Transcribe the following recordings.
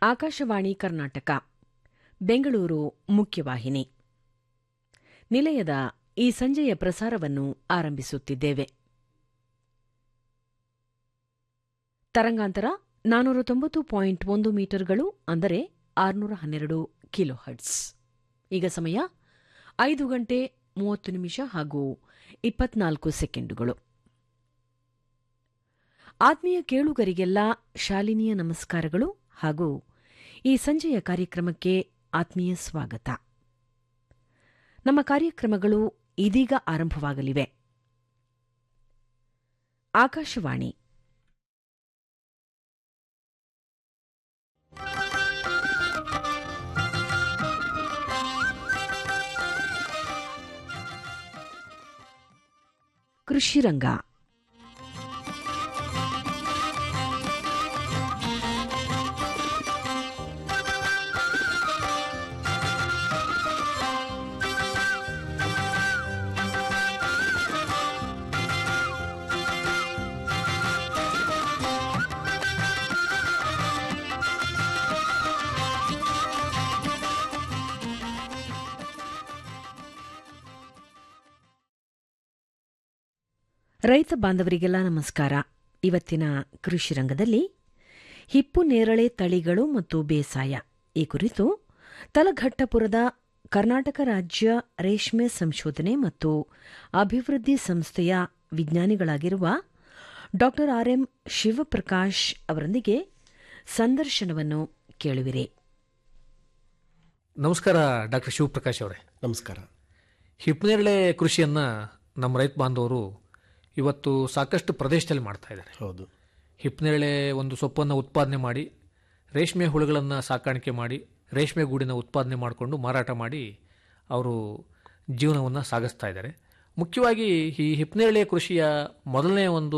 ಆಕಾಶವಾಣಿ ಕರ್ನಾಟಕ ಬೆಂಗಳೂರು ಮುಖ್ಯವಾಹಿನಿ ನಿಲಯದ ಈ ಸಂಜೆಯ ಪ್ರಸಾರವನ್ನು ಆರಂಭಿಸುತ್ತಿದ್ದೇವೆ ತರಂಗಾಂತರ ನಾನೂರ ತೊಂಬತ್ತು ಪಾಯಿಂಟ್ ಒಂದು ಮೀಟರ್ಗಳು ಅಂದರೆ ಆರುನೂರ ಹನ್ನೆರಡು ಕಿಲೋ ಹರ್ಟ್ಸ್ ಈಗ ಸಮಯ ಐದು ಗಂಟೆ ಮೂವತ್ತು ನಿಮಿಷ ಹಾಗೂ ಇಪ್ಪತ್ನಾಲ್ಕು ಸೆಕೆಂಡುಗಳು ಆತ್ಮೀಯ ಕೇಳುಗರಿಗೆಲ್ಲ ಶಾಲಿನಿಯ ನಮಸ್ಕಾರಗಳು ಹಾಗೂ ಈ ಸಂಜೆಯ ಕಾರ್ಯಕ್ರಮಕ್ಕೆ ಆತ್ಮೀಯ ಸ್ವಾಗತ ನಮ್ಮ ಕಾರ್ಯಕ್ರಮಗಳು ಇದೀಗ ಆರಂಭವಾಗಲಿವೆ ಆಕಾಶವಾಣಿ ಕೃಷಿರಂಗ ರೈತ ಬಾಂಧವರಿಗೆಲ್ಲ ನಮಸ್ಕಾರ ಇವತ್ತಿನ ಕೃಷಿ ರಂಗದಲ್ಲಿ ಹಿಪ್ಪು ನೇರಳೆ ತಳಿಗಳು ಮತ್ತು ಬೇಸಾಯ ಈ ಕುರಿತು ತಲಘಟ್ಟಪುರದ ಕರ್ನಾಟಕ ರಾಜ್ಯ ರೇಷ್ಮೆ ಸಂಶೋಧನೆ ಮತ್ತು ಅಭಿವೃದ್ಧಿ ಸಂಸ್ಥೆಯ ವಿಜ್ಞಾನಿಗಳಾಗಿರುವ ಡಾ ಆರ್ಎಂ ಶಿವಪ್ರಕಾಶ್ ಅವರೊಂದಿಗೆ ಸಂದರ್ಶನವನ್ನು ಕೇಳುವಿರಿ ನಮಸ್ಕಾರ ಡಾಕ್ಟರ್ ಶಿವಪ್ರಕಾಶ್ ಅವರೇ ನಮಸ್ಕಾರ ಹಿಪ್ನೇರಳೆ ಕೃಷಿಯನ್ನು ನಮ್ಮ ರೈತ ಬಾಂಧವರು ಇವತ್ತು ಸಾಕಷ್ಟು ಪ್ರದೇಶದಲ್ಲಿ ಮಾಡ್ತಾ ಇದ್ದಾರೆ ಹೌದು ಹಿಪ್ನೇರಳೆ ಒಂದು ಸೊಪ್ಪನ್ನು ಉತ್ಪಾದನೆ ಮಾಡಿ ರೇಷ್ಮೆ ಹುಳುಗಳನ್ನು ಸಾಕಾಣಿಕೆ ಮಾಡಿ ರೇಷ್ಮೆ ಗೂಡಿನ ಉತ್ಪಾದನೆ ಮಾಡಿಕೊಂಡು ಮಾರಾಟ ಮಾಡಿ ಅವರು ಜೀವನವನ್ನು ಸಾಗಿಸ್ತಾ ಇದ್ದಾರೆ ಮುಖ್ಯವಾಗಿ ಈ ಹಿಪ್ನೇರಳೆ ಕೃಷಿಯ ಮೊದಲನೇ ಒಂದು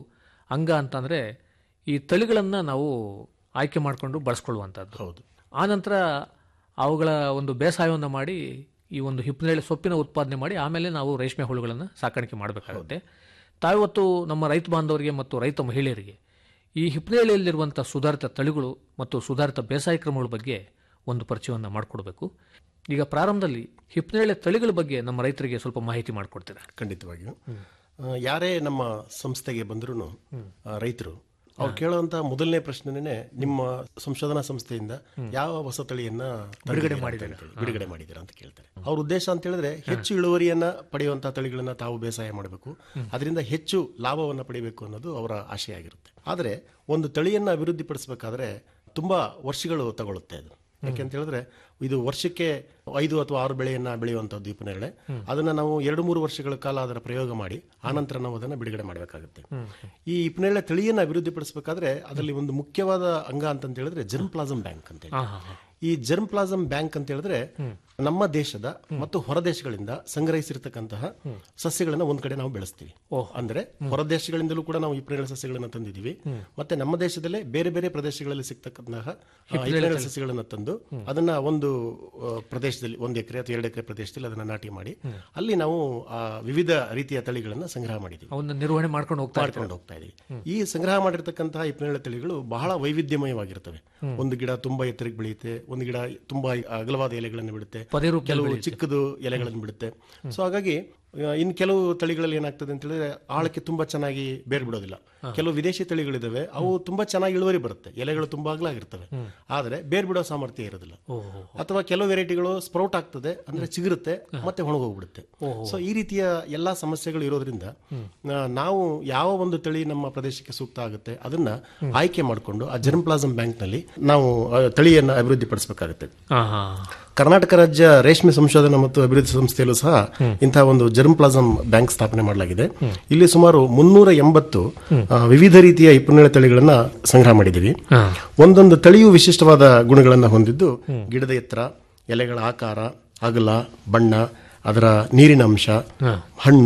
ಅಂಗ ಅಂತಂದರೆ ಈ ತಳಿಗಳನ್ನು ನಾವು ಆಯ್ಕೆ ಮಾಡಿಕೊಂಡು ಬಳಸ್ಕೊಳ್ಳುವಂಥದ್ದು ಹೌದು ಆನಂತರ ಅವುಗಳ ಒಂದು ಬೇಸಾಯವನ್ನು ಮಾಡಿ ಈ ಒಂದು ಹಿಪ್ಪನೇಳೆ ಸೊಪ್ಪಿನ ಉತ್ಪಾದನೆ ಮಾಡಿ ಆಮೇಲೆ ನಾವು ರೇಷ್ಮೆ ಹುಳುಗಳನ್ನು ಸಾಕಾಣಿಕೆ ಮಾಡಬೇಕಾಗುತ್ತೆ ತಾವಿವತ್ತು ನಮ್ಮ ರೈತ ಬಾಂಧವರಿಗೆ ಮತ್ತು ರೈತ ಮಹಿಳೆಯರಿಗೆ ಈ ಹಿಪ್ಪನೇಳೆಯಲ್ಲಿರುವಂಥ ಸುಧಾರಿತ ತಳಿಗಳು ಮತ್ತು ಸುಧಾರಿತ ಬೇಸಾಯ ಕ್ರಮಗಳ ಬಗ್ಗೆ ಒಂದು ಪರಿಚಯವನ್ನು ಮಾಡಿಕೊಡ್ಬೇಕು ಈಗ ಪ್ರಾರಂಭದಲ್ಲಿ ಹಿಪ್ಪನೇಳೆ ತಳಿಗಳ ಬಗ್ಗೆ ನಮ್ಮ ರೈತರಿಗೆ ಸ್ವಲ್ಪ ಮಾಹಿತಿ ಮಾಡಿಕೊಡ್ತೀರಾ ಖಂಡಿತವಾಗಿಯೂ ಆ, ಯಾರೇ ನಮ್ಮ ಸಂಸ್ಥೆಗೆ ಬಂದರೂ ರೈತರು ಅವ್ರು ಕೇಳುವಂತ ಮೊದಲನೇ ಪ್ರಶ್ನೆನೇ ನಿಮ್ಮ ಸಂಶೋಧನಾ ಸಂಸ್ಥೆಯಿಂದ ಯಾವ ಹೊಸ ತಳಿಯನ್ನ ಬಿಡುಗಡೆ ಮಾಡಿದ್ದೀರಾ ಬಿಡುಗಡೆ ಮಾಡಿದ್ದೀರಾ ಅಂತ ಕೇಳ್ತಾರೆ ಅವ್ರ ಉದ್ದೇಶ ಅಂತ ಹೇಳಿದ್ರೆ ಹೆಚ್ಚು ಇಳುವರಿಯನ್ನ ಪಡೆಯುವಂತಹ ತಳಿಗಳನ್ನ ತಾವು ಬೇಸಾಯ ಮಾಡಬೇಕು ಅದರಿಂದ ಹೆಚ್ಚು ಲಾಭವನ್ನ ಪಡಿಬೇಕು ಅನ್ನೋದು ಅವರ ಆಶಯ ಆಗಿರುತ್ತೆ ಆದರೆ ಒಂದು ತಳಿಯನ್ನ ಅಭಿವೃದ್ಧಿಪಡಿಸಬೇಕಾದ್ರೆ ತುಂಬಾ ವರ್ಷಗಳು ತಗೊಳುತ್ತೆ ಅದು ಯಾಕೆಂತ ಹೇಳಿದ್ರೆ ಇದು ವರ್ಷಕ್ಕೆ ಐದು ಅಥವಾ ಆರು ಬೆಳೆಯನ್ನ ಬೆಳೆಯುವಂಥದ್ದು ಈ ನೇರಳೆ ಅದನ್ನ ನಾವು ಎರಡು ಮೂರು ವರ್ಷಗಳ ಕಾಲ ಅದರ ಪ್ರಯೋಗ ಮಾಡಿ ಆನಂತರ ನಾವು ಅದನ್ನ ಬಿಡುಗಡೆ ಮಾಡಬೇಕಾಗುತ್ತೆ ಈ ಇಪ್ನೇಳೆ ತಳಿಯನ್ನ ಅಭಿವೃದ್ಧಿಪಡಿಸಬೇಕಾದ್ರೆ ಅದರಲ್ಲಿ ಒಂದು ಮುಖ್ಯವಾದ ಅಂಗ ಅಂತ ಹೇಳಿದ್ರೆ ಜರ್ಮ್ ಪ್ಲಾಸಮ್ ಬ್ಯಾಂಕ್ ಅಂತ ಹೇಳಿ. ಈ ಜರ್ಮ್ ಪ್ಲಾಸಮ್ ಬ್ಯಾಂಕ್ ಅಂತ ಹೇಳಿದ್ರೆ ನಮ್ಮ ದೇಶದ ಮತ್ತು ಹೊರ ದೇಶಗಳಿಂದ ಸಂಗ್ರಹಿಸಿರ್ತಕ್ಕಂತಹ ಸಸ್ಯಗಳನ್ನ ಒಂದ್ ಕಡೆ ನಾವು ಬೆಳೆಸ್ತೀವಿ ಅಂದ್ರೆ ಹೊರ ದೇಶಗಳಿಂದಲೂ ಕೂಡ ನಾವು ಇಪ್ನೇಳೆ ಸಸ್ಯಗಳನ್ನ ತಂದಿದ್ದೀವಿ ಮತ್ತೆ ನಮ್ಮ ದೇಶದಲ್ಲೇ ಬೇರೆ ಬೇರೆ ಪ್ರದೇಶಗಳಲ್ಲಿ ಸಿಗ್ತಕ್ಕಂತಹ ಆ, ಇಪ್ನೇಳೆ ಸಸ್ಯಗಳನ್ನ ತಂದು ಅದನ್ನ ಒಂದು ಆ, ಪ್ರದೇಶದಲ್ಲಿ ಒಂದು ಎಕರೆ ಅಥವಾ ಎರಡು ಎಕರೆ ಪ್ರದೇಶದಲ್ಲಿ ಅದನ್ನ ನಾಟಿ ಮಾಡಿ ಅಲ್ಲಿ ನಾವು ಆ ವಿವಿಧ ರೀತಿಯ ತಳಿಗಳನ್ನ ಸಂಗ್ರಹ ಮಾಡಿದ್ದೀವಿ ಅವನ್ನ ನಿರ್ವಹಣೆ ಮಾಡ್ಕೊಂಡು ಹೋಗ್ತಾ ಇರ್ತಾರೆ. ಮಾಡ್ಕೊಂಡು ಹೋಗ್ತಾ ಇದೀವಿ ಈ ಸಂಗ್ರಹ ಮಾಡಿರ್ತಕ್ಕಂತಹ ಇಪ್ನೇಳೆ ತಳಿಗಳು ಬಹಳ ವೈವಿಧ್ಯಮಯವಾಗಿರ್ತವೆ ಒಂದು ಗಿಡ ತುಂಬಾ ಎತ್ತರಕ್ಕೆ ಬೆಳೆಯುತ್ತೆ ಒಂದು ಗಿಡ ತುಂಬಾ ಅಗಲವಾದ ಎಲೆಗಳನ್ನು ಬಿಡುತ್ತೆ ಪದೇ ರೂಪದಲ್ಲಿ ಕೆಲವು ಚಿಕ್ಕದು ಎಲೆಗಳನ್ನು ಬಿಡುತ್ತೆ ಸೊ ಹಾಗಾಗಿ ಆ, ಇನ್ ಕೆಲವು ತಳಿಗಳಲ್ಲಿ ಏನಾಗ್ತದೆ ಅಂತ ಹೇಳಿದ್ರೆ ಆಳಕ್ಕೆ ತುಂಬಾ ಚೆನ್ನಾಗಿ ಬೇರ್ ಬಿಡೋದಿಲ್ಲ ಕೆಲವು ವಿದೇಶಿ ತಳಿಗಳಿದಾವೆ ಅವು ತುಂಬಾ ಚೆನ್ನಾಗಿ ಇಳುವರಿ ಬರುತ್ತೆ ಎಲೆಗಳು ತುಂಬಾ ಅಗಲಾಗಿರ್ತವೆ ಆದ್ರೆ ಬೇರ್ ಬಿಡೋ ಸಾಮರ್ಥ್ಯ ಇರೋದಿಲ್ಲ ಅಥವಾ ಕೆಲವು ವೆರೈಟಿಗಳು ಸ್ಪ್ರೌಟ್ ಆಗ್ತದೆ ಅಂದ್ರೆ ಚಿಗುರುತ್ತೆ ಮತ್ತೆ ಒಣಗೋಗ್ಬಿಡುತ್ತೆ ಸೊ ಈ ರೀತಿಯ ಎಲ್ಲಾ ಸಮಸ್ಯೆಗಳು ಇರೋದ್ರಿಂದ ಆ, ನಾವು ಯಾವ ಒಂದು ತಳಿ ನಮ್ಮ ಪ್ರದೇಶಕ್ಕೆ ಸೂಕ್ತ ಆಗುತ್ತೆ ಅದನ್ನ ಆಯ್ಕೆ ಮಾಡಿಕೊಂಡು ಆ ಜರ್ಮ್ ಪ್ಲಾಸಮ್ ಬ್ಯಾಂಕ್ ನಲ್ಲಿ ನಾವು ಆ, ತಳಿಯನ್ನ ಅಭಿವೃದ್ಧಿ ಪಡಿಸಬೇಕಾಗುತ್ತೆ ಹಾ ಹಾ ಕರ್ನಾಟಕ ರಾಜ್ಯ ರೇಷ್ಮೆ ಸಂಶೋಧನಾ ಮತ್ತು ಅಭಿವೃದ್ಧಿ ಸಂಸ್ಥೆಯಲ್ಲೂ ಸಹ ಇಂತಹ ಒಂದು ಜರ್ಮ್ ಪ್ಲಾಸಮ್ ಬ್ಯಾಂಕ್ ಸ್ಥಾಪನೆ ಮಾಡಲಾಗಿದೆ ಇಲ್ಲಿ ಸುಮಾರು ಮುನ್ನೂರ ಎಂಬತ್ತು ಆ, ವಿವಿಧ ರೀತಿಯ ಇಪ್ಪನೇಳೆ ತಳಿಗಳನ್ನ ಸಂಗ್ರಹ ಮಾಡಿದ್ದೀವಿ ಒಂದೊಂದು ತಳಿಯು ವಿಶಿಷ್ಟವಾದ ಗುಣಗಳನ್ನು ಹೊಂದಿದ್ದು ಗಿಡದ ಎತ್ತರ ಎಲೆಗಳ ಆಕಾರ ಅಗಲ ಬಣ್ಣ ಅದರ ನೀರಿನ ಅಂಶ ಹಣ್ಣು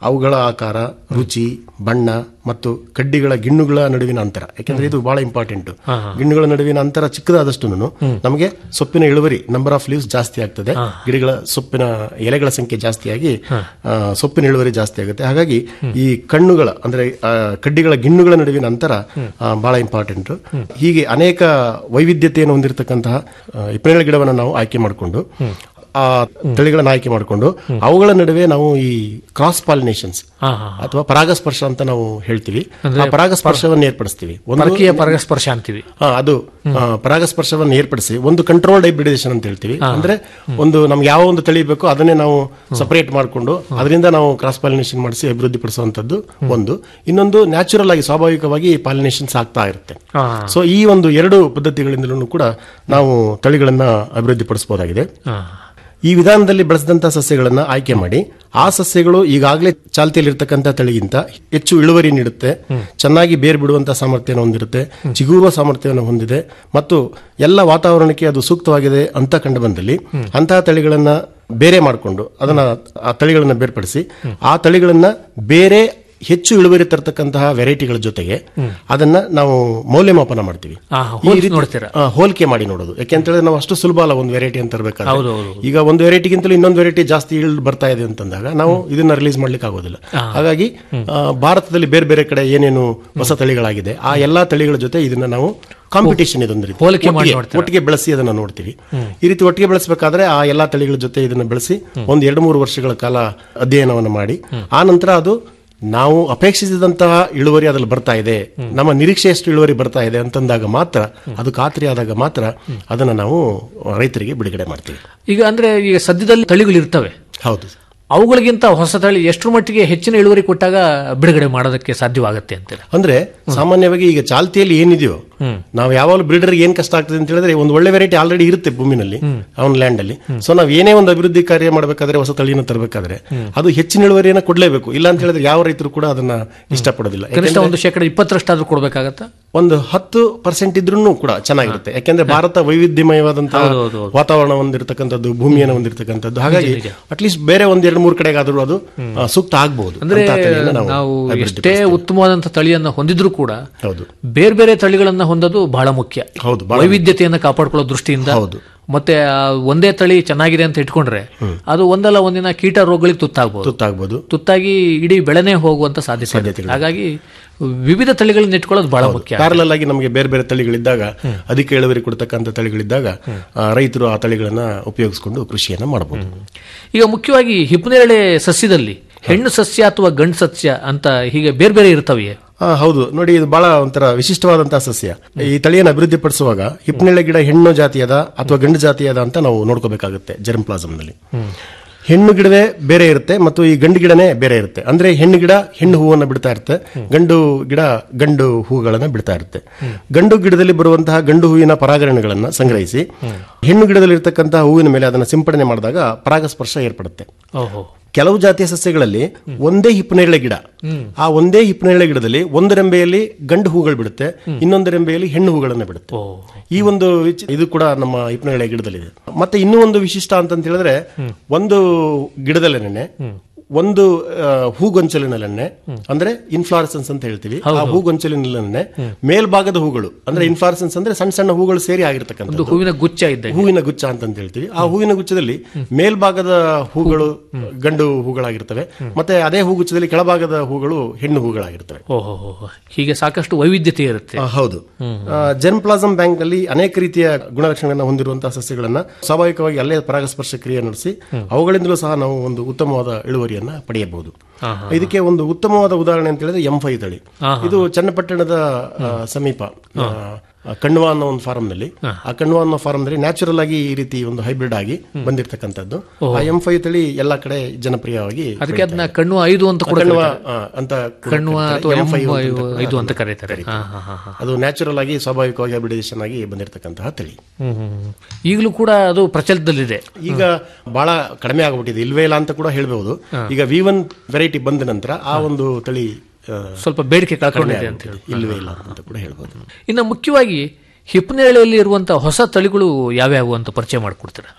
ಅವುಗಳ ಆಕಾರ ರುಚಿ ಬಣ್ಣ ಮತ್ತು ಕಡ್ಡಿಗಳ ಗಿಣ್ಣುಗಳ ನಡುವಿನ ಅಂತರ ಯಾಕಂದ್ರೆ ಇದು ಬಹಳ ಇಂಪಾರ್ಟೆಂಟ್ ಗಿಣ್ಣುಗಳ ನಡುವಿನ ಅಂತರ ಚಿಕ್ಕದಾದಷ್ಟು ನಮಗೆ ಸೊಪ್ಪಿನ ಇಳುವರಿ ನಂಬರ್ ಆಫ್ ಲೀವ್ಸ್ ಜಾಸ್ತಿ ಆಗ್ತದೆ ಗಿಡಗಳ ಸೊಪ್ಪಿನ ಎಲೆಗಳ ಸಂಖ್ಯೆ ಜಾಸ್ತಿಯಾಗಿ ಆ, ಸೊಪ್ಪಿನ ಇಳುವರಿ ಜಾಸ್ತಿ ಆಗುತ್ತೆ ಹಾಗಾಗಿ ಈ ಕಣ್ಣುಗಳ ಅಂದ್ರೆ ಆ, ಕಡ್ಡಿಗಳ ಗಿಣ್ಣುಗಳ ನಡುವಿನ ಅಂತರ ಆ, ಬಹಳ ಇಂಪಾರ್ಟೆಂಟ್ ಹೀಗೆ ಅನೇಕ ವೈವಿಧ್ಯತೆಯನ್ನು ಹೊಂದಿರತಕ್ಕಂತಹ ಆ, ಇಪ್ಪನೇಳ ಗಿಡವನ್ನು ನಾವು ಆಯ್ಕೆ ಮಾಡಿಕೊಂಡು ಆ ತಳಿಗಳನ್ನ ಆಯ್ಕೆ ಮಾಡಿಕೊಂಡು ಅವುಗಳ ನಡುವೆ ನಾವು ಈ ಕ್ರಾಸ್ ಪಾಲಿನೇಷನ್ಸ್ ಹಾ ಹಾ ಅಥವಾ ಪರಾಗಸ್ಪರ್ಶ ಅಂತ ನಾವು ಹೇಳ್ತೀವಿ ಆ ಪರಾಗಸ್ಪರ್ಶವನ್ನು ಏರ್ಪಡಿಸ್ತೀವಿ ಒಂದು ಪರಕೀಯ ಪರಾಗಸ್ಪರ್ಶ ಅಂತೀವಿ ಹಾ, ಅದು ಆ, ಪರಾಗಸ್ಪರ್ಶವನ್ನು ಏರ್ಪಡಿಸಿ ಒಂದು ಕಂಟ್ರೋಲ್ಡ್ ಹೈಬ್ರಿಡೇಷನ್ ಅಂತ ಹೇಳ್ತೀವಿ ಅಂದ್ರೆ ಒಂದು ನಮ್ಗೆ ಯಾವ ಒಂದು ತಳಿ ಬೇಕೋ ಅದನ್ನೇ ನಾವು ಸಪರೇಟ್ ಮಾಡಿಕೊಂಡು ಅದರಿಂದ ನಾವು ಕ್ರಾಸ್ ಪಾಲಿನೇಷನ್ ಮಾಡಿಸಿ ಅಭಿವೃದ್ಧಿ ಪಡಿಸುವಂತದ್ದು ಒಂದು ಇನ್ನೊಂದು ನ್ಯಾಚುರಲ್ ಆಗಿ ಸ್ವಾಭಾವಿಕವಾಗಿ ಪಾಲಿನೇಷನ್ಸ್ ಆಗ್ತಾ ಇರುತ್ತೆ ಹಾ ಸೊ ಈ ಒಂದು ಎರಡು ಪದ್ಧತಿಗಳಿಂದಲೂ ಕೂಡ ನಾವು ತಳಿಗಳನ್ನ ಅಭಿವೃದ್ಧಿ ಪಡಿಸಬಹುದಾಗಿದೆ ಹಾ ಈ ವಿಧಾನದಲ್ಲಿ ಬೆಳೆಸಿದಂತಹ ಸಸ್ಯಗಳನ್ನ ಆಯ್ಕೆ ಮಾಡಿ ಆ ಸಸ್ಯಗಳು ಈಗಾಗಲೇ ಚಾಲ್ತಿಯಲ್ಲಿರ್ತಕ್ಕಂಥ ತಳಿಗಿಂತ ಹೆಚ್ಚು ಇಳುವರಿ ನೀಡುತ್ತೆ ಚೆನ್ನಾಗಿ ಬೇರ್ ಬಿಡುವಂತಹ ಸಾಮರ್ಥ್ಯವನ್ನು ಹೊಂದಿರುತ್ತೆ ಚಿಗುರುವ ಸಾಮರ್ಥ್ಯವನ್ನು ಹೊಂದಿದೆ ಮತ್ತು ಎಲ್ಲ ವಾತಾವರಣಕ್ಕೆ ಅದು ಸೂಕ್ತವಾಗಿದೆ ಅಂತ ಕಂಡು ಬಂದಲ್ಲಿ ಅಂತಹ ತಳಿಗಳನ್ನ ಬೇರೆ ಮಾಡಿಕೊಂಡು ಅದನ್ನ ಆ ತಳಿಗಳನ್ನ ಬೇರ್ಪಡಿಸಿ ಆ ತಳಿಗಳನ್ನ ಬೇರೆ ಹೆಚ್ಚು ಇಳುವರಿ ತರತಕ್ಕಂತಹ ವೆರೈಟಿಗಳ ಜೊತೆಗೆ ಅದನ್ನ ನಾವು ಮೌಲ್ಯಮಾಪನ ಮಾಡ್ತೀವಿ ಹಾ, ಈ ಹೋಲ್ಸಿ ರೀತಿ- ನೋಡ್ತೀರಾ? ಆ, ಹೋಲಿಕೆ ಮಾಡಿ ನೋಡೋದು ಯಾಕೆಂತೇಳಿದ್ರೆ ನಾವು ಅಷ್ಟು ಸುಲಭ ಅಲ್ಲ ಒಂದು ವೆರೈಟಿ ಅಂತ ತರಬೇಕಾದ್ರೆ ಹೌದು, ಹೌದು. ಈಗ ಒಂದು ವೆರೈಟಿಗಿಂತಲೂ ಇನ್ನೊಂದು ವೆರೈಟಿ ಜಾಸ್ತಿ ಇಳ್ ಬರ್ತಾ ಇದೆ ಅಂತಂದಾಗ ನಾವು ಇದನ್ನ ರಿಲೀಸ್ ಮಾಡ್ಲಿಕ್ಕೆ ಆಗೋದಿಲ್ಲ ಹಾಗಾಗಿ ಆ, ಭಾರತದಲ್ಲಿ ಬೇರೆ ಬೇರೆ ಕಡೆ ಏನೇನು ಹೊಸ ತಳಿಗಳಾಗಿದೆ ಆ ಎಲ್ಲಾ ತಳಿಗಳ ಜೊತೆ ಇದನ್ನ ನಾವು ಕಾಂಪಿಟೇಷನ್ ಇದೊಂದು ರೀತಿ ಹೋಲಿಕೆ ಮಾಡಿ ಒಟ್ಟಿಗೆ- ನೋಡ್ತೀರಾ? ಒಟ್ಟಿಗೆ ಬೆಳೆಸಿ ಅದನ್ನ ನೋಡ್ತೀವಿ ಈ ರೀತಿ ಒಟ್ಟಿಗೆ ಬೆಳೆಸಬೇಕಾದ್ರೆ ಆ ಎಲ್ಲಾ ತಳಿಗಳ ಜೊತೆ ಇದನ್ನ ಬೆಳೆಸಿ ಒಂದು ಎರಡು ಮೂರು ವರ್ಷಗಳ ಕಾಲ ಅಧ್ಯಯನವನ್ನು ಮಾಡಿ ಆ ನಂತರ ಅದು ನಾವು ಅಪೇಕ್ಷಿಸಿದಂತಹ ಇಳುವರಿ ಅದ್ರಲ್ಲಿ ಬರ್ತಾ ಇದೆ ನಮ್ಮ ನಿರೀಕ್ಷೆಯಷ್ಟು ಇಳುವರಿ ಬರ್ತಾ ಇದೆ ಅಂತಂದಾಗ ಮಾತ್ರ ಅದು ಖಾತ್ರಿ ಆದಾಗ ಮಾತ್ರ ಅದನ್ನ ನಾವು ರೈತರಿಗೆ ಬಿಡುಗಡೆ ಮಾಡ್ತೀವಿ ಈಗ ಅಂದ್ರೆ ಈಗ ಸದ್ಯದಲ್ಲಿ ತಳಿಗಳು ಇರ್ತವೆ ಹೌದು ಅವುಗಳಿಗಿಂತ ಹೊಸ ತಳಿ ಎಷ್ಟರ ಮಟ್ಟಿಗೆ ಹೆಚ್ಚಿನ ಇಳುವರಿ ಕೊಟ್ಟಾಗ ಬಿಡುಗಡೆ ಮಾಡೋದಕ್ಕೆ ಸಾಧ್ಯವಾಗುತ್ತೆ ಅಂತೀರ ಅಂದ್ರೆ ಸಾಮಾನ್ಯವಾಗಿ ಈಗ ಚಾಲ್ತಿಯಲ್ಲಿ ಏನಿದೆಯೋ ನಾವು ಯಾವಾಗಲೂ ಬ್ರೀಡರ್ ಏನ್ ಕಷ್ಟ ಆಗ್ತದೆ ಅಂತ ಹೇಳಿದ್ರೆ ಒಂದು ಒಳ್ಳೆ ವೆರೈಟಿ ಆಲ್ರೆಡಿ ಇರುತ್ತೆ ಭೂಮಿನಲ್ಲಿ ಅವನ ಲ್ಯಾಂಡ್ ಅಲ್ಲಿ ಸೊ ನಾವು ಏನೇ ಒಂದು ಅಭಿವೃದ್ಧಿ ಕಾರ್ಯ ಮಾಡಬೇಕಾದ್ರೆ ಹೊಸ ತಳಿನ ತರಬೇಕಾದ್ರೆ ಅದು ಹೆಚ್ಚಿನ ಇಳುವರಿಯನ್ನು ಕೊಡ್ಲೇಬೇಕು ಇಲ್ಲ ಅಂತ ಹೇಳಿದ್ರೆ ಯಾವ ರೈತರು ಕೂಡ ಅದನ್ನ ಇಷ್ಟಪಡೋದಿಲ್ಲ ಕನಿಷ್ಠ ಒಂದು ಶೇಕಡ ಇಪ್ಪತ್ತರಷ್ಟಾದ್ರೂ ಕೊಡ್ಬೇಕಾಗತ್ತಾ ಒಂದು ಹತ್ತು ಪರ್ಸೆಂಟ್ ಇದ್ರೂ ಕೂಡ ಚೆನ್ನಾಗಿರುತ್ತೆ ಯಾಕೆಂದ್ರೆ ಭಾರತ ವೈವಿಧ್ಯಮಯವಾದಂತಹ ವಾತಾವರಣ ಹೊಂದಿರತಕ್ಕಂಥದ್ದು ಭೂಮಿಯನ್ನು ಹೊಂದಿರತಕ್ಕಂಥದ್ದು ಹಾಗಾಗಿ ಅಟ್ಲೀಸ್ಟ್ ಬೇರೆ ಒಂದ್ ಎರಡು ಮೂರು ಕಡೆಗಾದ್ರೂ ಅದು ಆ, ಸೂಕ್ತ ಆಗಬಹುದು ಅಂದ್ರೆ ನಾವು ಎಷ್ಟೇ ಉತ್ತಮವಾದಂತಹ ತಳಿಯನ್ನ ಹೊಂದಿದ್ರೂ ಕೂಡ ಹೌದು ಬೇರೆ ಬೇರೆ ತಳಿಗಳನ್ನ ಹೊಂದೋದು ಬಹಳ ಮುಖ್ಯ ಹೌದು ವೈವಿಧ್ಯತೆಯನ್ನ ಕಾಪಾಡ್ಕೊಳ್ಳೋ ದೃಷ್ಟಿಯಿಂದ ಹೌದು. ಮತ್ತೆ ಆ ಒಂದೇ ತಳಿ ಚೆನ್ನಾಗಿದೆ ಅಂತ ಇಟ್ಕೊಂಡ್ರೆ ಅದು ಒಂದಲ್ಲ ಒಂದಿನ ಕೀಟ ರೋಗಗಳಿಗೆ ತುತ್ತಾಗಬಹುದು ತುತ್ತಾಗ್ಬೋದು ತುತ್ತಾಗಿ ಇಡೀ ಬೆಳೆನೇ ಹೋಗುವಂತ ಸಾಧ್ಯತೆ ಇರುತ್ತೆ. ಹಾಗಾಗಿ ವಿವಿಧ ತಳಿಗಳನ್ನ ಇಟ್ಕೊಳ್ಳೋದು ಬಹಳ ಮುಖ್ಯ ಪ್ಯಾರಲಲ್ ಆಗಿ ನಮಗೆ ಬೇರೆ ಬೇರೆ ತಳಿಗಳಿದ್ದಾಗ ಅಧಿಕ ಇಳುವರಿ ಕೊಡ್ತಕ್ಕಂಥ ತಳಿಗಳಿದ್ದಾಗ ಆ, ರೈತರು ಆ ತಳಿಗಳನ್ನ ಉಪಯೋಗಿಸಿಕೊಂಡು ಕೃಷಿಯನ್ನ ಮಾಡಬಹುದು ಈಗ ಮುಖ್ಯವಾಗಿ ಹಿಪ್ಪನೇರಳೆ ಸಸ್ಯದಲ್ಲಿ ಹೆಣ್ಣು ಸಸ್ಯ ಅಥವಾ ಗಂಡು ಸಸ್ಯ ಅಂತ ಹೀಗೆ ಬೇರೆ ಬೇರೆ ಇರ್ತವೆ ಆ, ಹೌದು ನೋಡಿ ಇದು ಬಹಳ ಒಂಥರ ವಿಶಿಷ್ಟವಾದಂತಹ ಸಸ್ಯ ಈ ತಳಿಯನ್ನು ಅಭಿವೃದ್ಧಿ ಪಡಿಸುವಾಗ ಹಿಪ್ಪನೇಳೆ ಗಿಡ ಹೆಣ್ಣು ಜಾತಿಯದ ಅಥವಾ ಗಂಡು ಜಾತಿಯದ ಅಂತ ನಾವು ನೋಡ್ಕೋಬೇಕಾಗುತ್ತೆ ಜರ್ಮ್ ನಲ್ಲಿ ಹೆಣ್ಣು ಗಿಡವೇ ಬೇರೆ ಇರುತ್ತೆ ಮತ್ತು ಈ ಗಂಡು ಗಿಡನೇ ಬೇರೆ ಇರುತ್ತೆ ಅಂದ್ರೆ ಹೆಣ್ಣು ಗಿಡ ಹೆಣ್ಣು ಹೂವನ್ನ ಬಿಡ್ತಾ ಇರುತ್ತೆ ಗಂಡು ಗಿಡ ಗಂಡು ಹೂಗಳನ್ನ ಬಿಡ್ತಾ ಇರುತ್ತೆ ಗಂಡು ಗಿಡದಲ್ಲಿ ಬರುವಂತಹ ಗಂಡು ಹೂವಿನ ಪರಾಗರಣೆಗಳನ್ನ ಸಂಗ್ರಹಿಸಿ ಹೆಣ್ಣು ಗಿಡದಲ್ಲಿ ಇರ್ತಕ್ಕಂತಹ ಹೂವಿನ ಮೇಲೆ ಅದನ್ನ ಸಿಂಪಡಣೆ ಮಾಡಿದಾಗ ಪರಾಗಸ್ಪರ್ಶ ಏರ್ಪಡುತ್ತೆ ಓಹೋ ಕೆಲವು ಜಾತಿಯ ಸಸ್ಯಗಳಲ್ಲಿ ಒಂದೇ ಹಿಪ್ಪನೇರಳೆ ಗಿಡ ಆ ಒಂದೇ ಹಿಪ್ಪನೇರಳೆ ಗಿಡದಲ್ಲಿ ಒಂದು ರೆಂಬೆಯಲ್ಲಿ ಗಂಡು ಹೂಗಳು ಬಿಡುತ್ತೆ ಇನ್ನೊಂದು ರೆಂಬೆಯಲ್ಲಿ ಹೆಣ್ಣು ಹೂಗಳನ್ನ ಬಿಡುತ್ತೆ ಓ ಈ ಒಂದು ವಿಚಿ- ಇದು ಕೂಡ ನಮ್ಮ ಹಿಪ್ಪನೇರಳೆ ಗಿಡದಲ್ಲಿದೆ ಮತ್ತೆ ಇನ್ನೂ ಒಂದು ವಿಶಿಷ್ಟ ಅಂತ ಹೇಳಿದ್ರೆ ಒಂದು ಗಿಡದಲ್ಲೇನೆ ಒಂದು ಆ, ಹೂಗೊಂಚಲಿನಲ್ಲೇ ಅಂದ್ರೆ ಇನ್ಫ್ಲಾರಸೆನ್ಸ್ ಅಂತ ಹೇಳ್ತೀವಿ ಆ ಹೂಗೊಂಚಲಿನಲ್ಲೇ ಮೇಲ್ಭಾಗದ ಹೂಗಳು ಅಂದ್ರೆ ಇನ್ಫ್ಲಾರಸೆನ್ಸ್ ಅಂದ್ರೆ ಸಣ್ಣ ಸಣ್ಣ ಹೂಗಳು ಸೇರಿ ಆಗಿರ್ತಕ್ಕಂಥ ಒಂದು ಹೂವಿನ ಗುಚ್ಛ ಇದ್ದ ಹೂವಿನ ಗುಚ್ಛ ಅಂತ ಹೇಳ್ತೀವಿ ಆ ಹೂವಿನ ಗುಚ್ಛದಲ್ಲಿ ಮೇಲ್ಭಾಗದ ಹೂಗಳು ಗಂಡು ಹೂಗಳಾಗಿರ್ತವೆ ಮತ್ತೆ ಅದೇ ಹೂಗುಚ್ಛದಲ್ಲಿ ಕೆಳಭಾಗದ ಹೂಗಳು ಹೆಣ್ಣು ಹೂಗಳಾಗಿರ್ತವೆ ಓಹೋ ಹೀಗೆ ಸಾಕಷ್ಟು ವೈವಿಧ್ಯತೆ ಇರುತ್ತೆ ಆ, ಹೌದು ಜೆರ್ಮ್ ಪ್ಲಾಸಮ್ ಬ್ಯಾಂಕ್ ಅಲ್ಲಿ ಅನೇಕ ರೀತಿಯ ಗುಣಲಕ್ಷಣಗಳನ್ನ ಹೊಂದಿರುವಂತಹ ಸಸ್ಯಗಳನ್ನ ಸ್ವಾಭಾವಿಕವಾಗಿ ಅಲ್ಲೇ ಪರಾಗಸ್ಪರ್ಶ ಕ್ರಿಯೆ ನಡೆಸಿ ಅವುಗಳಿಂದಲೂ ಸಹ ನಾವು ಒಂದು ಉತ್ತಮವಾದ ಇಳುವರಿಯನ್ನ ಪಡೆಯಬಹುದು ಇದಕ್ಕೆ ಒಂದು ಉತ್ತಮವಾದ ಉದಾಹರಣೆ ಅಂತ ಹೇಳಿದ್ರೆ ಎಂ ಫೈ ತಳಿ ಇದು ಚನ್ನಪಟ್ಟಣದ ಆ, ಸಮೀಪ ಆ, ಕಣ್ವ ಅನ್ನೋ ಒಂದು ಫಾರಂ ನಲ್ಲಿ ಆ ಕಣ್ವ ಅನ್ನೋ ಫಾರಂ ನಲ್ಲಿ ನ್ಯಾಚುರಲ್ ಆಗಿ ಈ ರೀತಿ ಒಂದು ಹೈಬ್ರಿಡ್ ಆಗಿ ಬಂದಿರತಕ್ಕಂಥದ್ದು ಆ ಎಂ ಫೈ ತಳಿ ಎಲ್ಲಾ ಕಡೆ ಜನಪ್ರಿಯವಾಗಿ ಅದಕ್ಕೆ ಅದನ್ನ ಕಣ್ಣು ಐದು ಅಂತ ಕೂಡ ಕಣ್ವ ಆ, ಅಂತ ಕೂಡ ಕಣ್ಣು ಕರೀತಾರೆ. ಅಥವಾ M5 ಎಂ ಅಂತ ಇದು ಅಂತ ಕರೀತಾರೆ ಹಾ, ಹಾ, ಹಾ, ಹಾ. ಅದು ನ್ಯಾಚುರಲ್ ಆಗಿ ಸ್ವಾಭಾವಿಕವಾಗಿ ಅಬಿಡೇಷನ್ ಆಗಿ ಬಂದಿರತಕ್ಕಂತಹ ತಳಿ ಹ್ಮ್, ಹ್ಮ್, ಹ್ಮ್. ಈಗಲೂ ಕೂಡ ಅದು ಪ್ರಚಲಿತದಲ್ಲಿದೆ ಈಗ ಬಹಳ ಕಡಿಮೆ ಆಗ್ಬಿಟ್ಟಿದೆ ಇಲ್ವೇ ಇಲ್ಲ ಅಂತ ಕೂಡ ಹೇಳ್ಬಹುದು ಈಗ ವಿ ಒನ್ ವೆರೈಟಿ ಬಂದ ನಂತರ ಆ ಒಂದು ತಳಿ ಆ, ಸ್ವಲ್ಪ ಬೇಡಿಕೆ ಕಡಿಮೆ ಕಳ್ಕೊಂಡಿದೆ ಅಂತ ಹೇಳಿ ಆಗ್ಬಿಟ್ಟಿದೆ. ಇಲ್ವೇ ಇಲ್ಲ ಅಂತ ಕೂಡ ಹೇಳ್ಬೋದು ಇನ್ನು ಮುಖ್ಯವಾಗಿ ಹಿಪ್ಪನೇಳೆಯಲ್ಲಿ ಇರುವಂತಹ ಹೊಸ ತಳಿಗಳು ಯಾವ್ಯಾವು ಅಂತ ಪರಿಚಯ ಮಾಡಿಕೊಡ್ತೀರಾ ಹಾ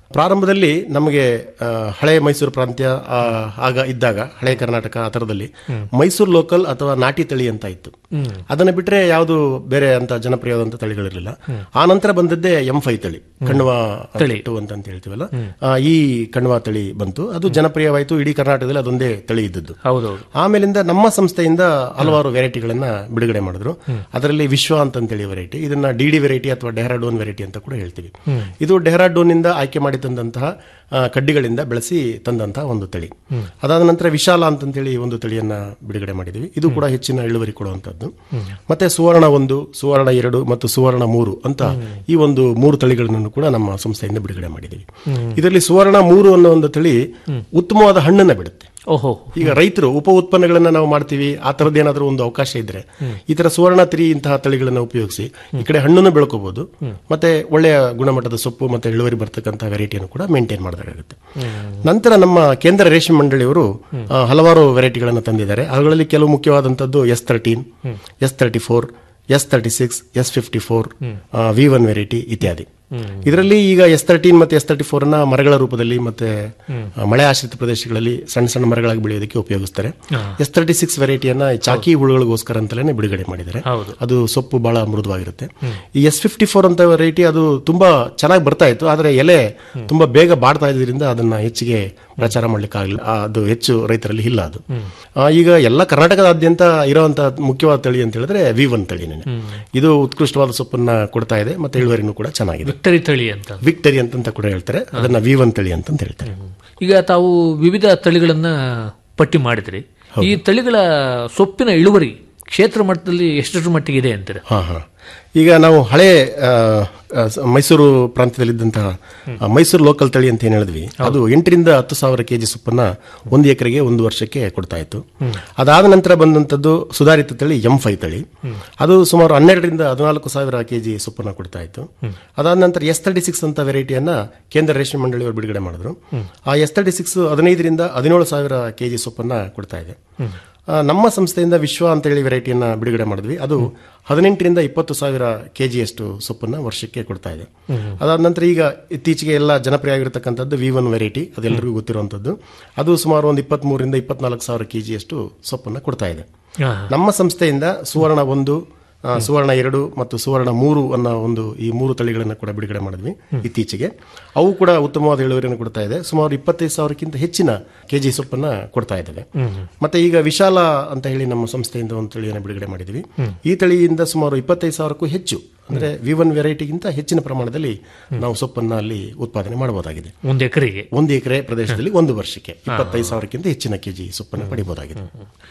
ಪ್ರಾರಂಭದಲ್ಲಿ ನಮಗೆ ಆ, ಹಳೆ ಮೈಸೂರು ಪ್ರಾಂತ್ಯ ಆ, ಆಗ ಇದ್ದಾಗ ಹಳೆ ಕರ್ನಾಟಕ ಆ ಥರದಲ್ಲಿ ಮೈಸೂರು ಲೋಕಲ್ ಅಥವಾ ನಾಟಿ ತಳಿ ಅಂತ ಇತ್ತು ಅದನ್ನ ಬಿಟ್ರೆ ಯಾವುದು ಬೇರೆ ಅಂತ ಜನಪ್ರಿಯವಾದಂತ ತಳಿಗಳಿರಲಿಲ್ಲ ಆ ನಂತರ ಬಂದದ್ದೇ ಎಂ ಫೈ ತಳಿ ಕಣ್ವ ಟು ಅಂತ ಅಂತ ಹೇಳ್ತೀವಲ್ಲ ಆ, ಈ ಕಣ್ವ ತಳಿ ಬಂತು ಅದು ಜನಪ್ರಿಯವಾಯಿತು ಇಡೀ ಕರ್ನಾಟಕದಲ್ಲಿ ಅದೊಂದೇ ತಳಿ ಇದ್ದದ್ದು ಹೌದೌದು ಆಮೇಲಿಂದ ನಮ್ಮ ಸಂಸ್ಥೆಯಿಂದ ಹಲವಾರು ವೆರೈಟಿಗಳನ್ನ ಬಿಡುಗಡೆ ಮಾಡಿದ್ರು ಅದರಲ್ಲಿ ವಿಶ್ವ ಅಂತಂತೇಳಿ ವೆರೈಟಿ ಇದನ್ನ ಡಿ ಡಿ ವೆರೈಟಿ ಅಥವಾ ಡೆಹ್ರಾಡೋನ್ ವೆರೈಟಿ ಅಂತ ಕೂಡ ಹೇಳ್ತೀವಿ ಇದು ಡೆಹ್ರಾಡೋನ್ ಇಂದ ಆಯ್ಕೆ ಮಾಡಿ ತಂದಂತಹ ಆ, ಕಡ್ಡಿಗಳಿಂದ ಬೆಳೆಸಿ ತಂದಂತಹ ಒಂದು ತಳಿ ಅದಾದ ನಂತರ ವಿಶಾಲ ಅಂತಂತೇಳಿ ಒಂದು ತಳಿಯನ್ನ ಬಿಡುಗಡೆ ಮಾಡಿದೀವಿ ಇದು ಕೂಡ ಹೆಚ್ಚಿನ ಇಳುವರಿ ಕೊಡುವಂತದ್ದು ಮತ್ತೆ ಸುವರ್ಣ ಒಂದು ಸುವರ್ಣ ಎರಡು ಮತ್ತು ಸುವರ್ಣ ಮೂರು ಅಂತ ಈ ಒಂದು ಮೂರು ತಳಿಗಳನ್ನು ಕೂಡ ನಮ್ಮ ಸಂಸ್ಥೆಯಿಂದ ಬಿಡುಗಡೆ ಮಾಡಿದೀವಿ ಇದರಲ್ಲಿ ಸುವರ್ಣ ಮೂರು ಅನ್ನೋ ಒಂದು ತಳಿ ಉತ್ತಮವಾದ ಹಣ್ಣನ್ನ ಬಿಡುತ್ತೆ ಓಹೋ ಈಗ ರೈತರು ಉಪ ಉತ್ಪನ್ನಗಳನ್ನ ನಾವು ಮಾಡ್ತೀವಿ ಆ ತರದ್ದು ಏನಾದರೂ ಒಂದು ಅವಕಾಶ ಇದ್ರೆ ಈ ತರ ಸುವರ್ಣ ತ್ರಿ ಇಂತಹ ತಳಿಗಳನ್ನ ಉಪಯೋಗಿಸಿ ಈ ಕಡೆ ಹಣ್ಣನ್ನು ಬೆಳ್ಕೋಬಹುದು ಮತ್ತೆ ಒಳ್ಳೆಯ ಗುಣಮಟ್ಟದ ಸೊಪ್ಪು ಮತ್ತೆ ಇಳುವರಿ ಬರ್ತಕ್ಕಂಥ ವೆರೈಟಿಯನ್ನು ಕೂಡ ಮೇಂಟೈನ್ ಮಾಡಬೇಕಾಗುತ್ತೆ ನಂತರ ನಮ್ಮ ಕೇಂದ್ರ ರೇಷ್ಮೆ ಮಂಡಳಿಯವರು ಆ, ಹಲವಾರು ವೆರೈಟಿಗಳನ್ನು ತಂದಿದ್ದಾರೆ ಅವುಗಳಲ್ಲಿ ಕೆಲವು ಮುಖ್ಯವಾದಂತದ್ದು S thirteen S thirty four S thirty six S fifty four V one variety ಇತ್ಯಾದಿ ಇದರಲ್ಲಿ ಈಗ ಎಸ್ ತರ್ಟೀನ್ ಮತ್ತೆ ಎಸ್ ತರ್ಟಿ ಫೋರ್ ನ ಮರಗಳ ರೂಪದಲ್ಲಿ ಮತ್ತೆ ಆ, ಮಳೆ ಆಶ್ರಿತ ಪ್ರದೇಶಗಳಲ್ಲಿ ಸಣ್ಣ ಸಣ್ಣ ಮರಗಳಾಗಿ ಬೆಳೆಯೋದಕ್ಕೆ ಉಪಯೋಗಿಸ್ತಾರೆ ಎಸ್ ತರ್ಟಿ ಸಿಕ್ಸ್ ವೆರೈಟಿಯನ್ನ ಚಾಕಿ ಹುಳುಗಳಿಗೋಸ್ಕರ ಅಂತಲೇ ಬಿಡುಗಡೆ ಮಾಡಿದ್ದಾರೆ ಹೌದು. ಅದು ಸೊಪ್ಪು ಬಹಳ ಮೃದುವಾಗಿರುತ್ತೆ ಈ ಎಸ್ ಫಿಫ್ಟಿ ಫೋರ್ ಅಂತ ವೆರೈಟಿ ಅದು ತುಂಬಾ ಚೆನ್ನಾಗಿ ಬರ್ತಾ ಇತ್ತು ಆದ್ರೆ ಎಲೆ ತುಂಬಾ ಬೇಗ ಬಾಡ್ತಾ ಇದ್ರಿಂದ ಅದನ್ನ ಹೆಚ್ಚಿಗೆ ಪ್ರಚಾರ ಮಾಡ್ಲಿಕ್ಕೆ ಆಗಲಿಲ್ಲ ಅದು ಹೆಚ್ಚು ರೈತರಲ್ಲಿ ಇಲ್ಲ ಅದು ಆ, ಈಗ ಎಲ್ಲ ಕರ್ನಾಟಕದಾದ್ಯಂತ ಇರುವಂತಹ ಮುಖ್ಯವಾದ ತಳಿ ಅಂತ ಹೇಳಿದ್ರೆ ವಿ ಒನ್ ತಳಿನೇ ಇದು ಉತ್ಕೃಷ್ಟವಾದ ಸೊಪ್ಪನ್ನ ಕೊಡ್ತಾ ಇದೆ ಮತ್ತೆ ಇಳುವರಿನೂ ಕೂಡ ಚೆನ್ನಾಗಿದೆ ವಿಕ್ಟರಿ ತಳಿ ಅಂತ ವಿಕ್ಟರಿ ಅಂತಂತ ಕೂಡ ಹೇಳ್ತಾರೆ ಅದನ್ನ ವಿ ಒನ್ ತಳಿ ಅಂತಂತ ಹೇಳ್ತಾರೆ ಈಗ ತಾವು ವಿವಿಧ ತಳಿಗಳನ್ನ ಪಟ್ಟಿ ಮಾಡಿದ್ರಿ ಈ ತಳಿಗಳ ಸೊಪ್ಪಿನ ಇಳುವರಿ ಕ್ಷೇತ್ರ ಮಟ್ಟದಲ್ಲಿ ಎಷ್ಟರ ಮಟ್ಟಿಗೆ ಇದೆ ಅಂತೀರ ಹಾ ಹಾ ಈಗ ನಾವು ಹಳೆ ಆ, ಆ, ಸ- ಮೈಸೂರು ಪ್ರಾಂತ್ಯದಲ್ಲಿದ್ದಂತಹ ಆ, ಮೈಸೂರು ಲೋಕಲ್ ತಳಿ ಅಂತ ಏನ್ ಹೇಳಿದ್ವಿ ಅದು ಎಂಟರಿಂದ ಹತ್ತು ಸಾವಿರ ಕೆಜಿ ಸೊಪ್ಪನ್ನ ಒಂದು ಎಕರೆಗೆ ಒಂದು ವರ್ಷಕ್ಕೆ ಕೊಡ್ತಾ ಇತ್ತು ಅದಾದ ನಂತರ ಬಂದಂತದ್ದು ಸುಧಾರಿತ ತಳಿ ಎಂ ಫೈ ತಳಿ ಅದು ಸುಮಾರು ಹನ್ನೆರಡರಿಂದ ಹದಿನಾಲ್ಕು ಸಾವಿರ ಕೆಜಿ ಸೊಪ್ಪನ್ನ ಕೊಡ್ತಾ ಇತ್ತು ಅದಾದ ನಂತರ ಎಸ್ ತರ್ಟಿ ಸಿಕ್ಸ್ ಅಂತ ವೆರೈಟಿಯನ್ನ ಕೇಂದ್ರ ರೇಷ್ಮೆ ಮಂಡಳಿಯವರು ಬಿಡುಗಡೆ ಮಾಡಿದ್ರು ಆ ಎಸ್ ತರ್ಟಿ ಸಿಕ್ಸ್ ಹದಿನೈದರಿಂದ ಹದಿನೇಳು ಸಾವಿರ ಕೆಜಿ ಸೊಪ್ಪನ್ನ ಕೊಡ್ತಾ ಇದೆ ಆ, ನಮ್ಮ ಸಂಸ್ಥೆಯಿಂದ ವಿಶ್ವ ಅಂತ ಹೇಳಿ ವೆರೈಟಿಯನ್ನ ಬಿಡುಗಡೆ ಮಾಡಿದ್ವಿ ಅದು ಹದಿನೆಂಟರಿಂದ ಇಪ್ಪತ್ತು ಸಾವಿರ ಕೆಜಿಯಷ್ಟು ಸೊಪ್ಪನ್ನ ವರ್ಷಕ್ಕೆ ಕೊಡ್ತಾ ಇದೆ ಅದಾದ ನಂತರ ಈಗ ಇತ್ತೀಚೆಗೆ ಎಲ್ಲ ಜನಪ್ರಿಯ ಆಗಿರತಕ್ಕಂಥದ್ದು ವಿ ಒನ್ ವೆರೈಟಿ ಅದೆಲ್ಲರಿಗೂ ಗೊತ್ತಿರುವಂಥದ್ದು ಅದು ಸುಮಾರು ಒಂದು ಇಪ್ಪತ್ಮೂರರಿಂದ ಇಪ್ಪತ್ನಾಲ್ಕು ಸಾವಿರ ಕೆಜಿಯಷ್ಟು ಸೊಪ್ಪನ್ನ ಕೊಡ್ತಾ ಇದೆ ಹಾ. ನಮ್ಮ ಸಂಸ್ಥೆಯಿಂದ ಸುವರ್ಣ ಒಂದು ಆ, ಸುವರ್ಣ ಎರಡು ಮತ್ತು ಸುವರ್ಣ ಮೂರು ಅನ್ನೋ ಒಂದು ಈ ಮೂರು ತಳಿಗಳನ್ನು ಕೂಡ ಬಿಡುಗಡೆ ಮಾಡಿದ್ವಿ ಇತ್ತೀಚೆಗೆ ಅವು ಕೂಡ ಉತ್ತಮವಾದ ಇಳುವರಿಯನ್ನು ಕೊಡ್ತಾ ಇದೆ ಸುಮಾರು ಇಪ್ಪತ್ತೈದು ಸಾವಿರಕ್ಕಿಂತ ಹೆಚ್ಚಿನ ಕೆಜಿ ಸೊಪ್ಪನ್ನ ಕೊಡ್ತಾ ಇದ್ದಾವೆ ಮತ್ತೆ ಈಗ ವಿಶಾಲ ಅಂತ ಹೇಳಿ ನಮ್ಮ ಸಂಸ್ಥೆಯಿಂದ ಒಂದು ತಳಿಯನ್ನು ಬಿಡುಗಡೆ ಮಾಡಿದ್ವಿ ಈ ತಳಿಯಿಂದ ಸುಮಾರು ಇಪ್ಪತ್ತೈದು ಸಾವಿರಕ್ಕೂ ಹೆಚ್ಚು ಅಂದ್ರೆ ವಿ ಒನ್ ವೆರೈಟಿಗಿಂತ ಹೆಚ್ಚಿನ ಪ್ರಮಾಣದಲ್ಲಿ ನಾವು ಸೊಪ್ಪನ್ನ ಅಲ್ಲಿ ಉತ್ಪಾದನೆ ಮಾಡಬಹುದಾಗಿದೆ ಒಂದು ಎಕರೆಗೆ ಒಂದು ಎಕರೆ ಪ್ರದೇಶದಲ್ಲಿ ಒಂದು ವರ್ಷಕ್ಕೆ ಇಪ್ಪತ್ತೈದು ಸಾವಿರಕ್ಕಿಂತ ಹೆಚ್ಚಿನ ಕೆಜಿ ಸೊಪ್ಪನ್ನು ಪಡಿಬಹುದಾಗಿದೆ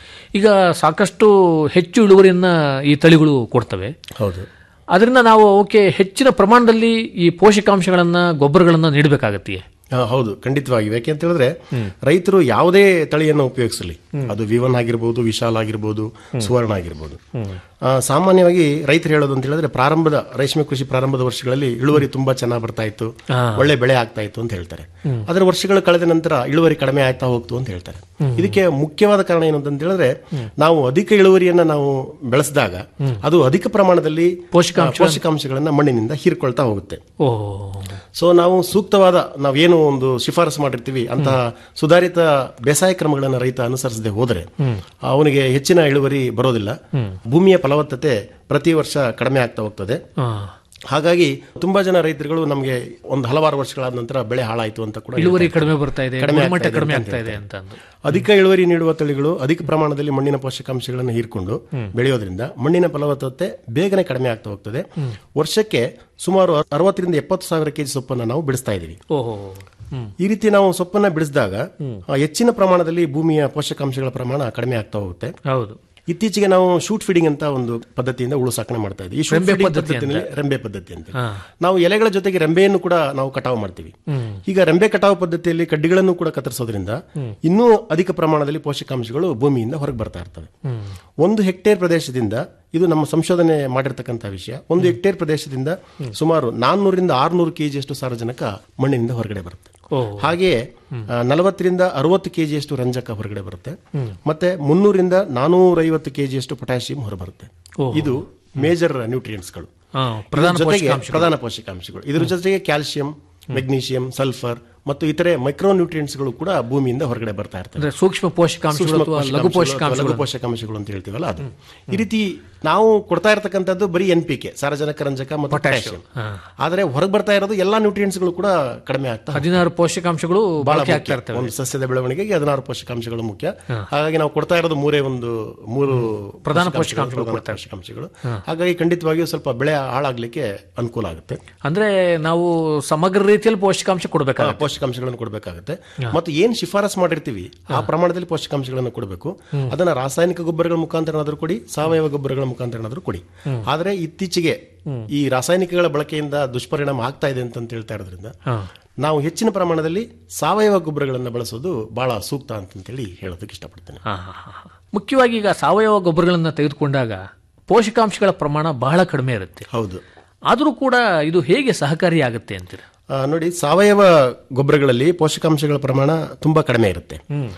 ಈಗ ಸಾಕಷ್ಟು ಹೆಚ್ಚು ಇಳುವರಿಯನ್ನ ಈ ತಳಿಗಳು ಕೊಡ್ತವೆ ಹೌದು ಅದರಿಂದ ನಾವು ಅವಕ್ಕೆ ಹೆಚ್ಚಿನ ಪ್ರಮಾಣದಲ್ಲಿ ಈ ಪೋಷಕಾಂಶಗಳನ್ನ ಗೊಬ್ಬರಗಳನ್ನ ನೀಡಬೇಕಾಗತ್ತೆ ಆ, ಹೌದು ಖಂಡಿತವಾಗಿ ಯಾಕೆ ಅಂತ ಹೇಳಿದ್ರೆ ರೈತರು ಯಾವುದೇ ತಳಿಯನ್ನು ಉಪಯೋಗಿಸಲಿ ಅದು ವಿವನ್ ಆಗಿರ್ಬೋದು ವಿಶಾಲ ಆಗಿರ್ಬೋದು ಸುವರ್ಣ ಆಗಿರ್ಬೋದು ಆ, ಸಾಮಾನ್ಯವಾಗಿ ರೈತರು ಹೇಳೋದು ಅಂತ ಹೇಳಿದ್ರೆ ಪ್ರಾರಂಭದ ರೇಷ್ಮೆ ಕೃಷಿ ಪ್ರಾರಂಭದ ವರ್ಷಗಳಲ್ಲಿ ಇಳುವರಿ ತುಂಬಾ ಚೆನ್ನಾಗಿ ಬರ್ತಾ ಇತ್ತು ಒಳ್ಳೆ ಬೆಳೆ ಆಗ್ತಾ ಇತ್ತು ಅಂತ ಹೇಳ್ತಾರೆ ಅದರ ವರ್ಷಗಳು ಕಳೆದ ನಂತರ ಇಳುವರಿ ಕಡಿಮೆ ಆಗ್ತಾ ಹೋಗ್ತು ಅಂತ ಹೇಳ್ತಾರೆ ಇದಕ್ಕೆ ಮುಖ್ಯವಾದ ಕಾರಣ ಏನು ಅಂತ ಹೇಳಿದ್ರೆ ನಾವು ಅಧಿಕ ಇಳುವರಿಯನ್ನ ನಾವು ಬೆಳೆಸಿದಾಗ ಅದು ಅಧಿಕ ಪ್ರಮಾಣದಲ್ಲಿ ಪೋಷಕಾಂಶ- ಆ, ಪೋಷಕಾಂಶಗಳನ್ನ ಮಣ್ಣಿನಿಂದ ಹೀರ್ಕೊಳ್ತಾ ಹೋಗುತ್ತೆ ಓ ಸೊ ನಾವು ಸೂಕ್ತವಾದ ನಾವೇನು ಒಂದು ಶಿಫಾರಸು ಮಾಡಿರ್ತೀವಿ ಅಂತಹ ಸುಧಾರಿತ ಬೇಸಾಯ ಕ್ರಮಗಳನ್ನು ರೈತ ಅನುಸರಿಸದೆ ಹೋದರೆ ಅವನಿಗೆ ಹೆಚ್ಚಿನ ಇಳುವರಿ ಬರೋದಿಲ್ಲ ಭೂಮಿಯ ಫಲವತ್ತತೆ ಪ್ರತಿ ವರ್ಷ ಕಡಿಮೆ ಆಗ್ತಾ ಹೋಗ್ತದೆ ಹಾ. ಹಾಗಾಗಿ ತುಂಬಾ ಜನ ರೈತರುಗಳು ನಮಗೆ ಒಂದು ಹಲವಾರು ವರ್ಷಗಳಾದ ನಂತರ ಬೆಳೆ ಹಾಳಾಯಿತು ಅಂತ ಕೂಡ ಇಳುವರಿ ಕಡಿಮೆ ಬರ್ತಾ ಇದೆ ಕಡಿಮೆ ಗುಣಮಟ್ಟ ಆಗ್ತಾ ಇದೆ ಕಡಿಮೆ ಅಂತ ಆಗ್ತಾ ಇದೆ ಅಂತ ಅಂದು ಅಧಿಕ ಇಳುವರಿ ನೀಡುವ ತಳಿಗಳು ಅಧಿಕ ಪ್ರಮಾಣದಲ್ಲಿ ಮಣ್ಣಿನ ಪೋಷಕಾಂಶಗಳನ್ನು ಹೀರ್ಕೊಂಡು ಬೆಳೆಯೋದ್ರಿಂದ ಮಣ್ಣಿನ ಫಲವತ್ತತೆ ಬೇಗನೆ ಕಡಿಮೆ ಆಗ್ತಾ ಹೋಗ್ತದೆ ವರ್ಷಕ್ಕೆ ಸುಮಾರು ಅರವತ್ತರಿಂದ ಎಪ್ಪತ್ತು ಸಾವಿರ ಕೆಜಿ ಸೊಪ್ಪನ್ನು ನಾವು ಬಿಡಿಸ್ತಾ ಇದ್ದೀವಿ ಓಹೋ ಹ್ಮ್ ಈ ರೀತಿ ನಾವು ಸೊಪ್ಪನ್ನ ಬಿಡಿಸಿದಾಗ ಆ, ಹೆಚ್ಚಿನ ಪ್ರಮಾಣದಲ್ಲಿ ಭೂಮಿಯ ಪೋಷಕಾಂಶಗಳ ಪ್ರಮಾಣ ಕಡಿಮೆ ಆಗ್ತಾ ಹೋಗುತ್ತೆ ಹೌದು ಇತ್ತೀಚೆಗೆ ನಾವು ಶೂಟ್ ಫೀಡಿಂಗ್ ಅಂತ ಒಂದು ಪದ್ಧತಿಯಿಂದ ಹುಳು ಸಾಕಣೆ ಮಾಡ್ತಾ ಇದ್ದೀವಿ ಈ ಶೂಟ್ ರೆಂಬೆ ಫೀಡಿಂಗ್ ಪದ್ಧತಿ ಪದ್ಧತಿನಲ್ಲಿ ರೆಂಬೆ ಪದ್ಧತಿ ಅಂತ ಹಾ. ನಾವು ಎಲೆಗಳ ಜೊತೆಗೆ ರೆಂಬೆಯನ್ನು ಕೂಡ ನಾವು ಕಟಾವು ಮಾಡ್ತೀವಿ ಈಗ ರೆಂಬೆ ಕಟಾವು ಪದ್ಧತಿಯಲ್ಲಿ ಕಡ್ಡಿಗಳನ್ನು ಕೂಡ ಕತ್ತರಿಸೋದ್ರಿಂದ ಇನ್ನೂ ಅಧಿಕ ಪ್ರಮಾಣದಲ್ಲಿ ಪೋಷಕಾಂಶಗಳು ಭೂಮಿಯಿಂದ ಹೊರಗೆ ಬರ್ತಾ ಇರ್ತವೆ ಒಂದು ಹೆಕ್ಟೇರ್ ಪ್ರದೇಶದಿಂದ ಇದು ನಮ್ಮ ಸಂಶೋಧನೆ ಮಾಡಿರ್ತಕ್ಕಂಥ ವಿಷಯ ಒಂದು ಹೆಕ್ಟೇರ್ ಪ್ರದೇಶದಿಂದ ಸುಮಾರು ನಾನ್ನೂರಿಂದ ಆರ್ನೂರು ಕೆಜಿಯಷ್ಟು ಸಾರಜನಕ ಮಣ್ಣಿನಿಂದ ಹೊರಗಡೆ ಬರುತ್ತೆ ಓ ಹಾಗೆಯೇ ಆ, ನಲವತ್ತರಿಂದ ಅರವತ್ತು ಕೆಜಿಯಷ್ಟು ರಂಜಕ ಹೊರಗಡೆ ಬರುತ್ತೆ ಮತ್ತೆ ಮುನ್ನೂರಿಂದ ನಾನೂರೈವತ್ತು ಕೆಜಿಯಷ್ಟು ಪೊಟ್ಯಾಷಿಯಂ ಹೊರಬರುತ್ತೆ ಇದು ಮೇಜರ್ ನ್ಯೂಟ್ರಿಯೆಂಟ್ಸ್ಗಳು ಹಾ, ಪ್ರಧಾನ ಇದ್ರ ಜೊತೆಗೆ ಪೋಷಕಾಂಶ ಪ್ರಧಾನ ಪೋಷಕಾಂಶಗಳು ಇದ್ರ ಜೊತೆಗೆ ಕ್ಯಾಲ್ಸಿಯಂ ಮೆಗ್ನೀಷಿಯಂ ಸಲ್ಫರ್ ಮತ್ತು ಇತರೆ ಮೈಕ್ರೋ ನ್ಯೂಟ್ರಿಯೆಂಟ್ಸ್ಗಳು ಕೂಡ ಭೂಮಿಯಿಂದ ಹೊರಗಡೆ ಬರ್ತಾ ಇರ್ತವೆ ಅಂದ್ರೆ ಸೂಕ್ಷ್ಮ ಪೋಷಕಾಂಶಗಳು ಸೂಕ್ಷ್ಮ ಅಥವಾ ಲಘು ಪೋಷಕಾಂಶಗಳು ಅಥವಾ ಲಘು ಪೋಷಕಾಂಶಗಳು ಪೋಷಕಾಂಶಗಳು ಅಂತ ಹೇಳ್ತೀವಲ್ಲ ಅದು ಈ ರೀತಿ ನಾವು ಕೊಡ್ತಾ ಇರತಕ್ಕಂಥದ್ದು ಬರೀ ಎನ್ ಪಿ ಕೆ ಸಾರಜನಕ ರಂಜಕ ಮತ್ತು ಪೊಟ್ಯಾಷಿಯಂ ಆದರೆ ಹೊರಗೆ ಬರ್ತಾ ಇರೋದು ಎಲ್ಲಾ ನ್ಯೂಟ್ರಿಯೆಂಟ್ಸ್ಗಳು ಕೂಡ ಕಡಿಮೆ ಆಗ್ತಾ ಹದಿನಾರು ಪೋಷಕಾಂಶಗಳು ಬಹಳ ಬಳಕೆ ಆಗ್ತಾ ಮುಖ್ಯ. ಇರ್ತವೆ ಒಂದು ಸಸ್ಯದ ಬೆಳವಣಿಗೆಗೆ ಹದಿನಾರು ಪೋಷಕಾಂಶಗಳು ಮುಖ್ಯ ಹಾಗಾಗಿ ನಾವು ಕೊಡ್ತಾ ಇರೋದು ಮೂರೇ ಒಂದು ಮೂರು ಪ್ರಧಾನ ಪೋಷಕಾಂಶಗಳು ಪ್ರಧಾನ ಪೋಷಕಾಂಶಗಳು ಹಾಗಾಗಿ ಖಂಡಿತವಾಗಿಯೂ ಸ್ವಲ್ಪ ಬೆಳೆ ಹಾಳಾಗ್ಲಿಕ್ಕೆ ಅನುಕೂಲ ಆಗುತ್ತೆ ಅಂದ್ರೆ ನಾವು ಸಮಗ್ರ ರೀತಿಯಲ್ಲಿ ಪೋಷಕಾಂಶ ಕೊಡಬೇಕಾಗುತ್ತೆ ಆ, ಪೋಷಕಾಂಶಗಳನ್ನು ಕೊಡಬೇಕಾಗುತ್ತೆ ಮತ್ತು ಏನ್ ಶಿಫಾರಸ್ ಮಾಡಿರ್ತೀವಿ ಆ ಪ್ರಮಾಣದಲ್ಲಿ ಪೋಷಕಾಂಶಗಳನ್ನು ಕೊಡಬೇಕು ಅದನ್ನ ರಾಸಾಯನಿಕ ಗೊಬ್ಬರಗಳ ಮುಖಾಂತರನಾದ್ರೂ ಕೊಡಿ ಸಾವಯವ ಗೊಬ್ಬರಗಳ ಮುಖಾಂತರನಾದ್ರೂ ಕೊಡಿ ಆದ್ರೆ ಇತ್ತೀಚೆಗೆ ಈ ರಾಸಾಯನಿಕಗಳ ಬಳಕೆಯಿಂದ ದುಷ್ಪರಿಣಾಮ ಆಗ್ತಾ ಇದೆ ಅಂತ ಹೇಳ್ತಾ ಇರೋದ್ರಿಂದ ನಾವು ಹೆಚ್ಚಿನ ಪ್ರಮಾಣದಲ್ಲಿ ಸಾವಯವ ಗೊಬ್ಬರಗಳನ್ನು ಬಳಸೋದು ಬಹಳ ಸೂಕ್ತ ಅಂತಂತೇಳಿ ಹೇಳೋದಕ್ಕೆ ಇಷ್ಟಪಡ್ತೇನೆ ಹಾ, ಹಾ, ಹಾ, ಹಾ. ಮುಖ್ಯವಾಗಿ ಈಗ ಸಾವಯವ ಗೊಬ್ಬರಗಳನ್ನ ತೆಗೆದುಕೊಂಡಾಗ ಪೋಷಕಾಂಶಗಳ ಪ್ರಮಾಣ ಬಹಳ ಕಡಿಮೆ ಇರುತ್ತೆ ಹೌದು ಆದರೂ ಕೂಡ ಇದು ಹೇಗೆ ಸಹಕಾರಿಯಾಗುತ್ತೆ ಅಂತೀರ ಆ, ನೋಡಿ ಸಾವಯವ ಗೊಬ್ಬರಗಳಲ್ಲಿ ಪೋಷಕಾಂಶಗಳ ಪ್ರಮಾಣ ತುಂಬಾ ಕಡಿಮೆ ಇರುತ್ತೆ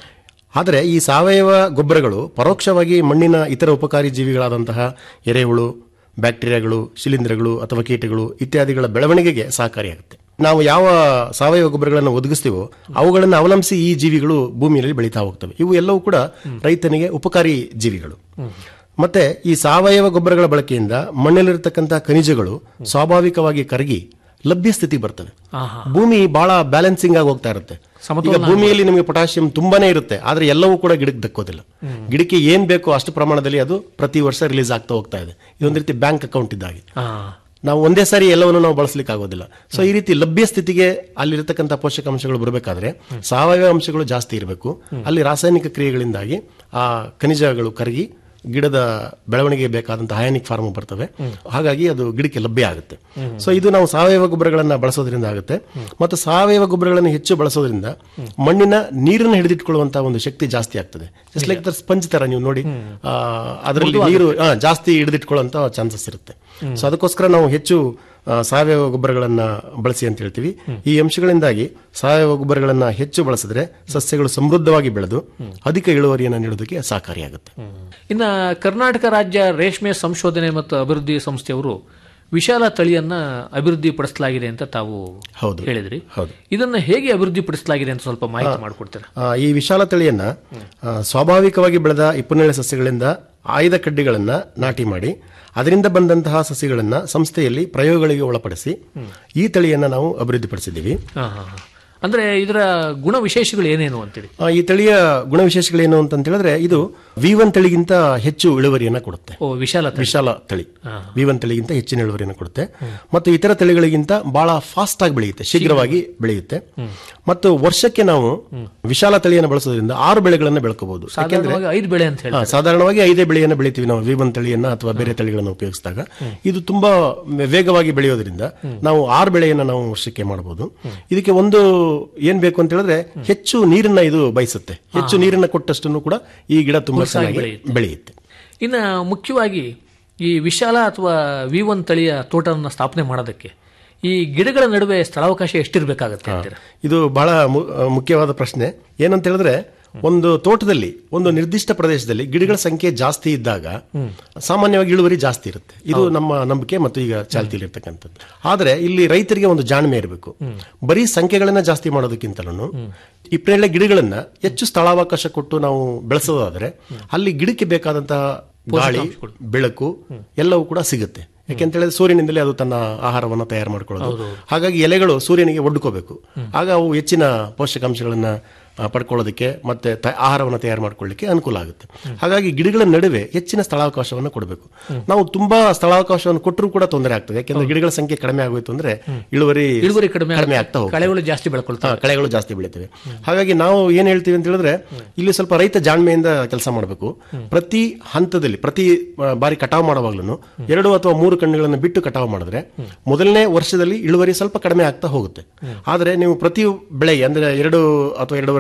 ಆದರೆ ಈ ಸಾವಯವ ಗೊಬ್ಬರಗಳು ಪರೋಕ್ಷವಾಗಿ ಮಣ್ಣಿನ ಇತರ ಉಪಕಾರಿ ಜೀವಿಗಳಾದಂತಹ ಎರೆಹುಳು ಬ್ಯಾಕ್ಟೀರಿಯಾಗಳು ಶಿಲೀಂಧ್ರಗಳು ಅಥವಾ ಕೀಟಗಳು ಇತ್ಯಾದಿಗಳ ಬೆಳವಣಿಗೆಗೆ ಸಹಕಾರಿಯಾಗುತ್ತೆ ನಾವು ಯಾವ ಸಾವಯವ ಗೊಬ್ಬರಗಳನ್ನು ಒದಗಿಸ್ತೀವೋ ಅವುಗಳನ್ನು ಅವಲಂಬಿಸಿ ಈ ಜೀವಿಗಳು ಭೂಮಿಯಲ್ಲಿ ಬೆಳೀತಾ ಹೋಗ್ತವೆ ಇವು ಎಲ್ಲವೂ ಕೂಡ ರೈತನಿಗೆ ಉಪಕಾರಿ ಜೀವಿಗಳು ಮತ್ತೆ ಈ ಸಾವಯವ ಗೊಬ್ಬರಗಳ ಬಳಕೆಯಿಂದ ಮಣ್ಣಲ್ಲಿರತಕ್ಕಂತಹ ಖನಿಜಗಳು ಸ್ವಾಭಾವಿಕವಾಗಿ ಕರಗಿ ಲಭ್ಯ ಸ್ಥಿತಿ ಬರ್ತವೆ ಭೂಮಿ ಬಹಳ ಬ್ಯಾಲೆನ್ಸಿಂಗ್ ಆಗಿ ಹೋಗ್ತಾ ಇರುತ್ತೆ ಈಗ ಭೂಮಿಯಲ್ಲಿ ನಿಮಗೆ ಪೊಟ್ಯಾಷಿಯಂ ತುಂಬಾನೇ ಇರುತ್ತೆ ಆದ್ರೆ ಎಲ್ಲವೂ ಕೂಡ ಗಿಡಕ್ಕೆ ದಕ್ಕೋದಿಲ್ಲ ಗಿಡಕ್ಕೆ ಏನ್ ಬೇಕೋ ಅಷ್ಟು ಪ್ರಮಾಣದಲ್ಲಿ ಅದು ಪ್ರತಿ ವರ್ಷ ರಿಲೀಸ್ ಆಗ್ತಾ ಹೋಗ್ತಾ ಇದೆ ಇದೊಂದು ರೀತಿ ಬ್ಯಾಂಕ್ ಅಕೌಂಟ್ ಇದ್ದಾಗೆ ಹಾ ನಾವು ಒಂದೇ ಸಾರಿ ಎಲ್ಲವನ್ನು ನಾವು ಬಳಸಲಿಕ್ಕೆ ಆಗೋದಿಲ್ಲ ಸೊ ಈ ರೀತಿ ಲಭ್ಯ ಸ್ಥಿತಿಗೆ ಅಲ್ಲಿರತಕ್ಕಂಥ ಪೋಷಕಾಂಶಗಳು ಬರಬೇಕಾದ್ರೆ ಸಾವಯವ ಅಂಶಗಳು ಜಾಸ್ತಿ ಇರಬೇಕು ಅಲ್ಲಿ ರಾಸಾಯನಿಕ ಕ್ರಿಯೆಗಳಿಂದಾಗಿ ಆ ಖನಿಜಗಳು ಕರಗಿ ಗಿಡದ ಬೆಳವಣಿಗೆ ಬೇಕಾದಂತಹ ಹಯಾನಿಕ್ ಫಾರ್ಮ್ ಬರ್ತವೆ ಹಾಗಾಗಿ ಅದು ಗಿಡಕ್ಕೆ ಲಭ್ಯ ಆಗುತ್ತೆ ಸೊ ಇದು ನಾವು ಸಾವಯವ ಗೊಬ್ಬರಗಳನ್ನ ಬಳಸೋದ್ರಿಂದ ಆಗುತ್ತೆ ಮತ್ತು ಸಾವಯವ ಗೊಬ್ಬರಗಳನ್ನು ಹೆಚ್ಚು ಬಳಸೋದ್ರಿಂದ ಮಣ್ಣಿನ ನೀರನ್ನು ಹಿಡಿದಿಟ್ಕೊಳ್ಳುವಂತಹ ಒಂದು ಶಕ್ತಿ ಜಾಸ್ತಿ ಆಗ್ತದೆ ಜಸ್ಟ್ ಲೈಕ್ ಸ್ಪಂಜ್ ತರ ನೀವು ನೋಡಿ ಆ, ಅದರಲ್ಲಿ ನೀರು ಆ, ಜಾಸ್ತಿ ಹಿಡಿದಿಟ್ಕೊಳ್ಳುವಂತ ಚಾನ್ಸಸ್ ಇರುತ್ತೆ ಸೊ ಅದಕ್ಕೋಸ್ಕರ ನಾವು ಹೆಚ್ಚು ಆ, ಸಾವಯವ ಗೊಬ್ಬರಗಳನ್ನ ಬಳಸಿ ಅಂತ ಹೇಳ್ತೀವಿ ಈ ಅಂಶಗಳಿಂದಾಗಿ ಸಾವಯವ ಗೊಬ್ಬರಗಳನ್ನ ಹೆಚ್ಚು ಬಳಸಿದ್ರೆ ಸಸ್ಯಗಳು ಸಮೃದ್ಧವಾಗಿ ಬೆಳೆದು ಅಧಿಕ ಇಳುವರಿಯನ್ನು ನೀಡೋದಕ್ಕೆ ಸಹಕಾರಿಯಾಗುತ್ತೆ ಇನ್ನ ಕರ್ನಾಟಕ ರಾಜ್ಯ ರೇಷ್ಮೆ ಸಂಶೋಧನೆ ಮತ್ತು ಅಭಿವೃದ್ಧಿ ಸಂಸ್ಥೆಯವರು ವಿಶಾಲ ತಳಿಯನ್ನ ಅಭಿವೃದ್ಧಿ ಪಡಿಸಲಾಗಿದೆ ಅಂತ ತಾವು ಹೌದು. ಹೇಳಿದ್ರಿ ಹೌದು. ಇದನ್ನ ಹೇಗೆ ಅಭಿವೃದ್ಧಿ ಪಡಿಸಲಾಗಿದೆ ಅಂತ ಸ್ವಲ್ಪ ಮಾಹಿತಿ ಮಾಡಿಕೊಡ್ತೀರಾ ಆ, ಈ ವಿಶಾಲ ತಳಿಯನ್ನ ಆ, ಸ್ವಾಭಾವಿಕವಾಗಿ ಬೆಳೆದ ಇಪ್ಪನೇಳೆ ಸಸ್ಯಗಳಿಂದ ಆಯ್ದ ಕಡ್ಡಿಗಳನ್ನ ನಾಟಿ ಮಾಡಿ ಅದರಿಂದ ಬಂದಂತಹ ಸಸಿಗಳನ್ನ ಸಂಸ್ಥೆಯಲ್ಲಿ ಪ್ರಯೋಗಗಳಿಗೆ ಒಳಪಡಿಸಿ ಈ ತಳಿಯನ್ನ ನಾವು ಅಭಿವೃದ್ಧಿಪಡಿಸಿದ್ದೀವಿ ಹಾ, ಹಾ, ಹಾ. ಅಂದ್ರೆ ಇದರ ಗುಣ ವಿಶೇಷಗಳು ಏನೇನು ಅಂತೇಳಿ ಆ, ಈ ತಳಿಯ ಗುಣವಿಶೇಷಗಳೇನು ಅಂತ ಹೇಳಿದ್ರೆ ಇದು ವಿ ಒನ್ ತಳಿಗಿಂತ ಹೆಚ್ಚು ಇಳುವರಿಯನ್ನ ಕೊಡುತ್ತೆ ಓ ವಿಶಾಲ ತಳಿ. ವಿಶಾಲ ತಳಿ ವಿ ಒನ್ ತಳಿಗಿಂತ ಹೆಚ್ಚಿನ ಇಳುವರಿಯನ್ನು ಕೊಡುತ್ತೆ ಮತ್ತು ಇತರ ತಳಿಗಳಿಗಿಂತ ಬಹಳ ಫಾಸ್ಟ್ ಆಗಿ ಬೆಳೆಯುತ್ತೆ ಶೀಘ್ರವಾಗಿ ಬೆಳೆಯುತ್ತೆ ಮತ್ತು ವರ್ಷಕ್ಕೆ ನಾವು ವಿಶಾಲ ತಳಿಯನ್ನು ಬಳಸೋದ್ರಿಂದ ಆರು ಬೆಳೆಗಳನ್ನು ಬೆಳ್ಕೋಬಹುದು ಸಾಧಾರಣವಾಗಿ ಐದು ಬೆಳೆ ಅಂತ ಹೇಳಿ ಹಾ, ಸಾಧಾರಣವಾಗಿ ಐದೇ ಬೆಳೆಯನ್ನು ಬೆಳಿತೀವಿ ನಾವು ವಿ ಒನ್ ತಳಿಯನ್ನ ಅಥವಾ ಬೇರೆ ತಳಿಗಳನ್ನು ಉಪಯೋಗಿಸಿದಾಗ ಇದು ತುಂಬಾ ವೇಗವಾಗಿ ಬೆಳೆಯೋದ್ರಿಂದ ನಾವು ಆರು ಬೆಳೆಯನ್ನ ನಾವು ವರ್ಷಕ್ಕೆ ಮಾಡಬಹುದು ಇದಕ್ಕೆ ಒಂದು ಏನ್ ಬೇಕು ಅಂತ ಹೇಳಿದ್ರೆ ಹೆಚ್ಚು ನೀರನ್ನ ಇದು ಬಯಸುತ್ತೆ ಹೆಚ್ಚು ನೀರನ್ನ ಕೊಟ್ಟಷ್ಟು ಕೂಡ ಈ ಗಿಡ ತುಂಬಾ ಚೆನ್ನಾಗಿ ಬೆಳೆಯುತ್ತೆ ಇನ್ನ ಮುಖ್ಯವಾಗಿ ಈ ವಿಶಾಲ ಅಥವಾ ವಿ ಒನ್ ತಳಿಯ ತೋಟವನ್ನು ಸ್ಥಾಪನೆ ಮಾಡೋದಕ್ಕೆ ಈ ಗಿಡಗಳ ನಡುವೆ ಸ್ಥಳಾವಕಾಶ ಎಷ್ಟಿರ್ಬೇಕಾಗತ್ತೆ ಅಂತೀರಾ ಇದು ಬಹಳ ಮು- ಮುಖ್ಯವಾದ ಪ್ರಶ್ನೆ ಏನಂತ ಹೇಳಿದ್ರೆ ಒಂದು ತೋಟದಲ್ಲಿ ಒಂದು ನಿರ್ದಿಷ್ಟ ಪ್ರದೇಶದಲ್ಲಿ ಗಿಡಗಳ ಸಂಖ್ಯೆ ಜಾಸ್ತಿ ಇದ್ದಾಗ ಸಾಮಾನ್ಯವಾಗಿ ಇಳುವರಿ ಜಾಸ್ತಿ ಇರುತ್ತೆ ಇದು ನಮ್ಮ ನಂಬಿಕೆ ಮತ್ತು ಈಗ ಚಾಲ್ತಿಯಲ್ಲಿ ಇರ್ತಕ್ಕಂಥದ್ದು ಆದ್ರೆ ಇಲ್ಲಿ ರೈತರಿಗೆ ಒಂದು ಜಾಣ್ಮೆ ಇರಬೇಕು ಬರೀ ಸಂಖ್ಯೆಗಳನ್ನ ಜಾಸ್ತಿ ಮಾಡೋದಕ್ಕಿಂತಲೂ ಇಪ್ಪನೇಳೆ ಗಿಡಗಳನ್ನ ಹೆಚ್ಚು ಸ್ಥಳಾವಕಾಶ ಕೊಟ್ಟು ನಾವು ಬೆಳೆಸೋದಾದ್ರೆ ಅಲ್ಲಿ ಗಿಡಕ್ಕೆ ಬೇಕಾದಂತಹ ಗಾಳಿ ಬೆಳಕು ಎಲ್ಲವೂ ಕೂಡ ಸಿಗುತ್ತೆ ಯಾಕೆಂತ ಹೇಳಿದ್ರೆ ಸೂರ್ಯನಿಂದಲೇ ಅದು ತನ್ನ ಆಹಾರವನ್ನು ತಯಾರು ಮಾಡ್ಕೊಳ್ಳೋದು ಹಾಗಾಗಿ ಎಲೆಗಳು ಸೂರ್ಯನಿಗೆ ಒಡ್ಕೋಬೇಕು ಆಗ ಅವು ಹೆಚ್ಚಿನ ಪೋಷಕಾಂಶಗಳನ್ನ ಆ, ಪಡ್ಕೊಳ್ಳೋದಕ್ಕೆ ಮತ್ತೆ ತ- ಆಹಾರವನ್ನು ತಯಾರು ಮಾಡ್ಕೊಳ್ಳಿಕ್ಕೆ ಅನುಕೂಲ ಆಗುತ್ತೆ ಹಾಗಾಗಿ ಗಿಡಗಳ ನಡುವೆ ಹೆಚ್ಚಿನ ಸ್ಥಳಾವಕಾಶವನ್ನು ಕೊಡಬೇಕು ನಾವು ತುಂಬಾ ಸ್ಥಳಾವಕಾಶವನ್ನು ಕೊಟ್ಟರೂ ಕೂಡ ತೊಂದರೆ ಆಗ್ತದೆ ಯಾಕೆಂದ್ರೆ ಗಿಡಗಳ ಸಂಖ್ಯೆ ಕಡಿಮೆ ಆಗೋಯ್ತು ಅಂದ್ರೆ ಇಳುವರಿ ಇಳುವರಿ ಕಡಿಮೆ ಕಡಿಮೆ ಆಗುತ್ತೆ. ಆಗ್ತಾ ಹೋಗುತ್ತೆ ಕಳೆಗಳು ಜಾಸ್ತಿ ಬೆಳ್ಕೊಳ್ತಾರೆ ಹಾ, ಕಳೆಗಳು ಜಾಸ್ತಿ ಬೆಳಿತವೆ ಹಾಗಾಗಿ ನಾವು ಏನ್ ಹೇಳ್ತೀವಿ ಅಂತ ಹೇಳಿದ್ರೆ ಇಲ್ಲಿ ಸ್ವಲ್ಪ ರೈತ ಜಾಣ್ಮೆಯಿಂದ ಕೆಲಸ ಮಾಡಬೇಕು ಪ್ರತಿ ಹಂತದಲ್ಲಿ ಪ್ರತಿ ಆ, ಬಾರಿ ಕಟಾವು ಮಾಡುವಾಗ್ಲೂ ಎರಡು ಅಥವಾ ಮೂರು ಕಣ್ಣುಗಳನ್ನು ಬಿಟ್ಟು ಕಟಾವು ಮಾಡಿದ್ರೆ ಮೊದಲನೇ ವರ್ಷದಲ್ಲಿ ಇಳುವರಿ ಸ್ವಲ್ಪ ಕಡಿಮೆ ಆಗ್ತಾ ಹೋಗುತ್ತೆ ಆದ್ರೆ ನೀವು ಪ್ರತಿ ಬೆಳೆಗೆ ಅಂದ್ರೆ ಎರಡು ಅಥವಾ ಎರಡೂವರೆ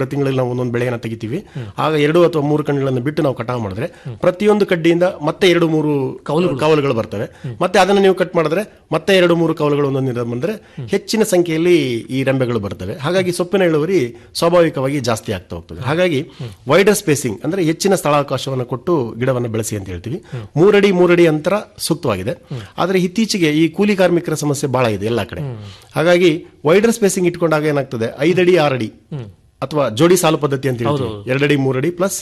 ತಿಂಗಳಲ್ಲಿ ನಾವು ಒಂದೊಂದು ಬೆಳೆಯನ್ನು ತೆಗಿತೀವಿ ಆಗ ಎರಡು ಅಥವಾ ಮೂರು ಕಣ್ಣುಗಳನ್ನು ಬಿಟ್ಟು ನಾವು ಕಟಾವು ಮಾಡಿದ್ರೆ ಪ್ರತಿಯೊಂದು ಕಡ್ಡಿಯಿಂದ ಮತ್ತೆ ಎರಡು ಮೂರು ಕವಲುಗಳು ಬರ್ತವೆ ಮತ್ತೆ ಅದನ್ನು ನೀವು ಕಟ್ ಮಾಡಿದ್ರೆ ಮತ್ತೆ ಎರಡು ಮೂರು ಕವಲುಗಳು ಒಂದೊಂದಿನ ಬಂದ್ರೆ ಹೆಚ್ಚಿನ ಸಂಖ್ಯೆಯಲ್ಲಿ ಈ ರೆಂಬೆಗಳು ಬರ್ತವೆ ಹಾಗಾಗಿ ಸೊಪ್ಪಿನ ಇಳುವರಿ ಸ್ವಾಭಾವಿಕವಾಗಿ ಜಾಸ್ತಿ ಆಗ್ತಾ ಹೋಗ್ತದೆ ಹಾಗಾಗಿ ವೈಡರ್ ಸ್ಪೇಸಿಂಗ್ ಅಂದ್ರೆ ಹೆಚ್ಚಿನ ಸ್ಥಳಾವಕಾಶವನ್ನು ಕೊಟ್ಟು ಗಿಡವನ್ನು ಬೆಳೆಸಿ ಅಂತ ಹೇಳ್ತೀವಿ ಮೂರಡಿ ಮೂರಡಿ ಅಂತರ ಸೂಕ್ತವಾಗಿದೆ ಆದರೆ ಇತ್ತೀಚೆಗೆ ಈ ಕೂಲಿ ಕಾರ್ಮಿಕರ ಸಮಸ್ಯೆ ಬಹಳ ಇದೆ ಎಲ್ಲ ಕಡೆ ಹಾಗಾಗಿ ವೈಡರ್ ಸ್ಪೇಸಿಂಗ್ ಇಟ್ಕೊಂಡಾಗ ಏನಾಗ್ತದೆ ಐದಡಿ ಆರಡಿ ಅಥವಾ ಜೋಡಿ ಸಾಲು ಪದ್ಧತಿ ಅಂತ ಹೇಳ್ತೀವಿ ಎರಡಡಿ ಮೂರಡಿ ಪ್ಲಸ್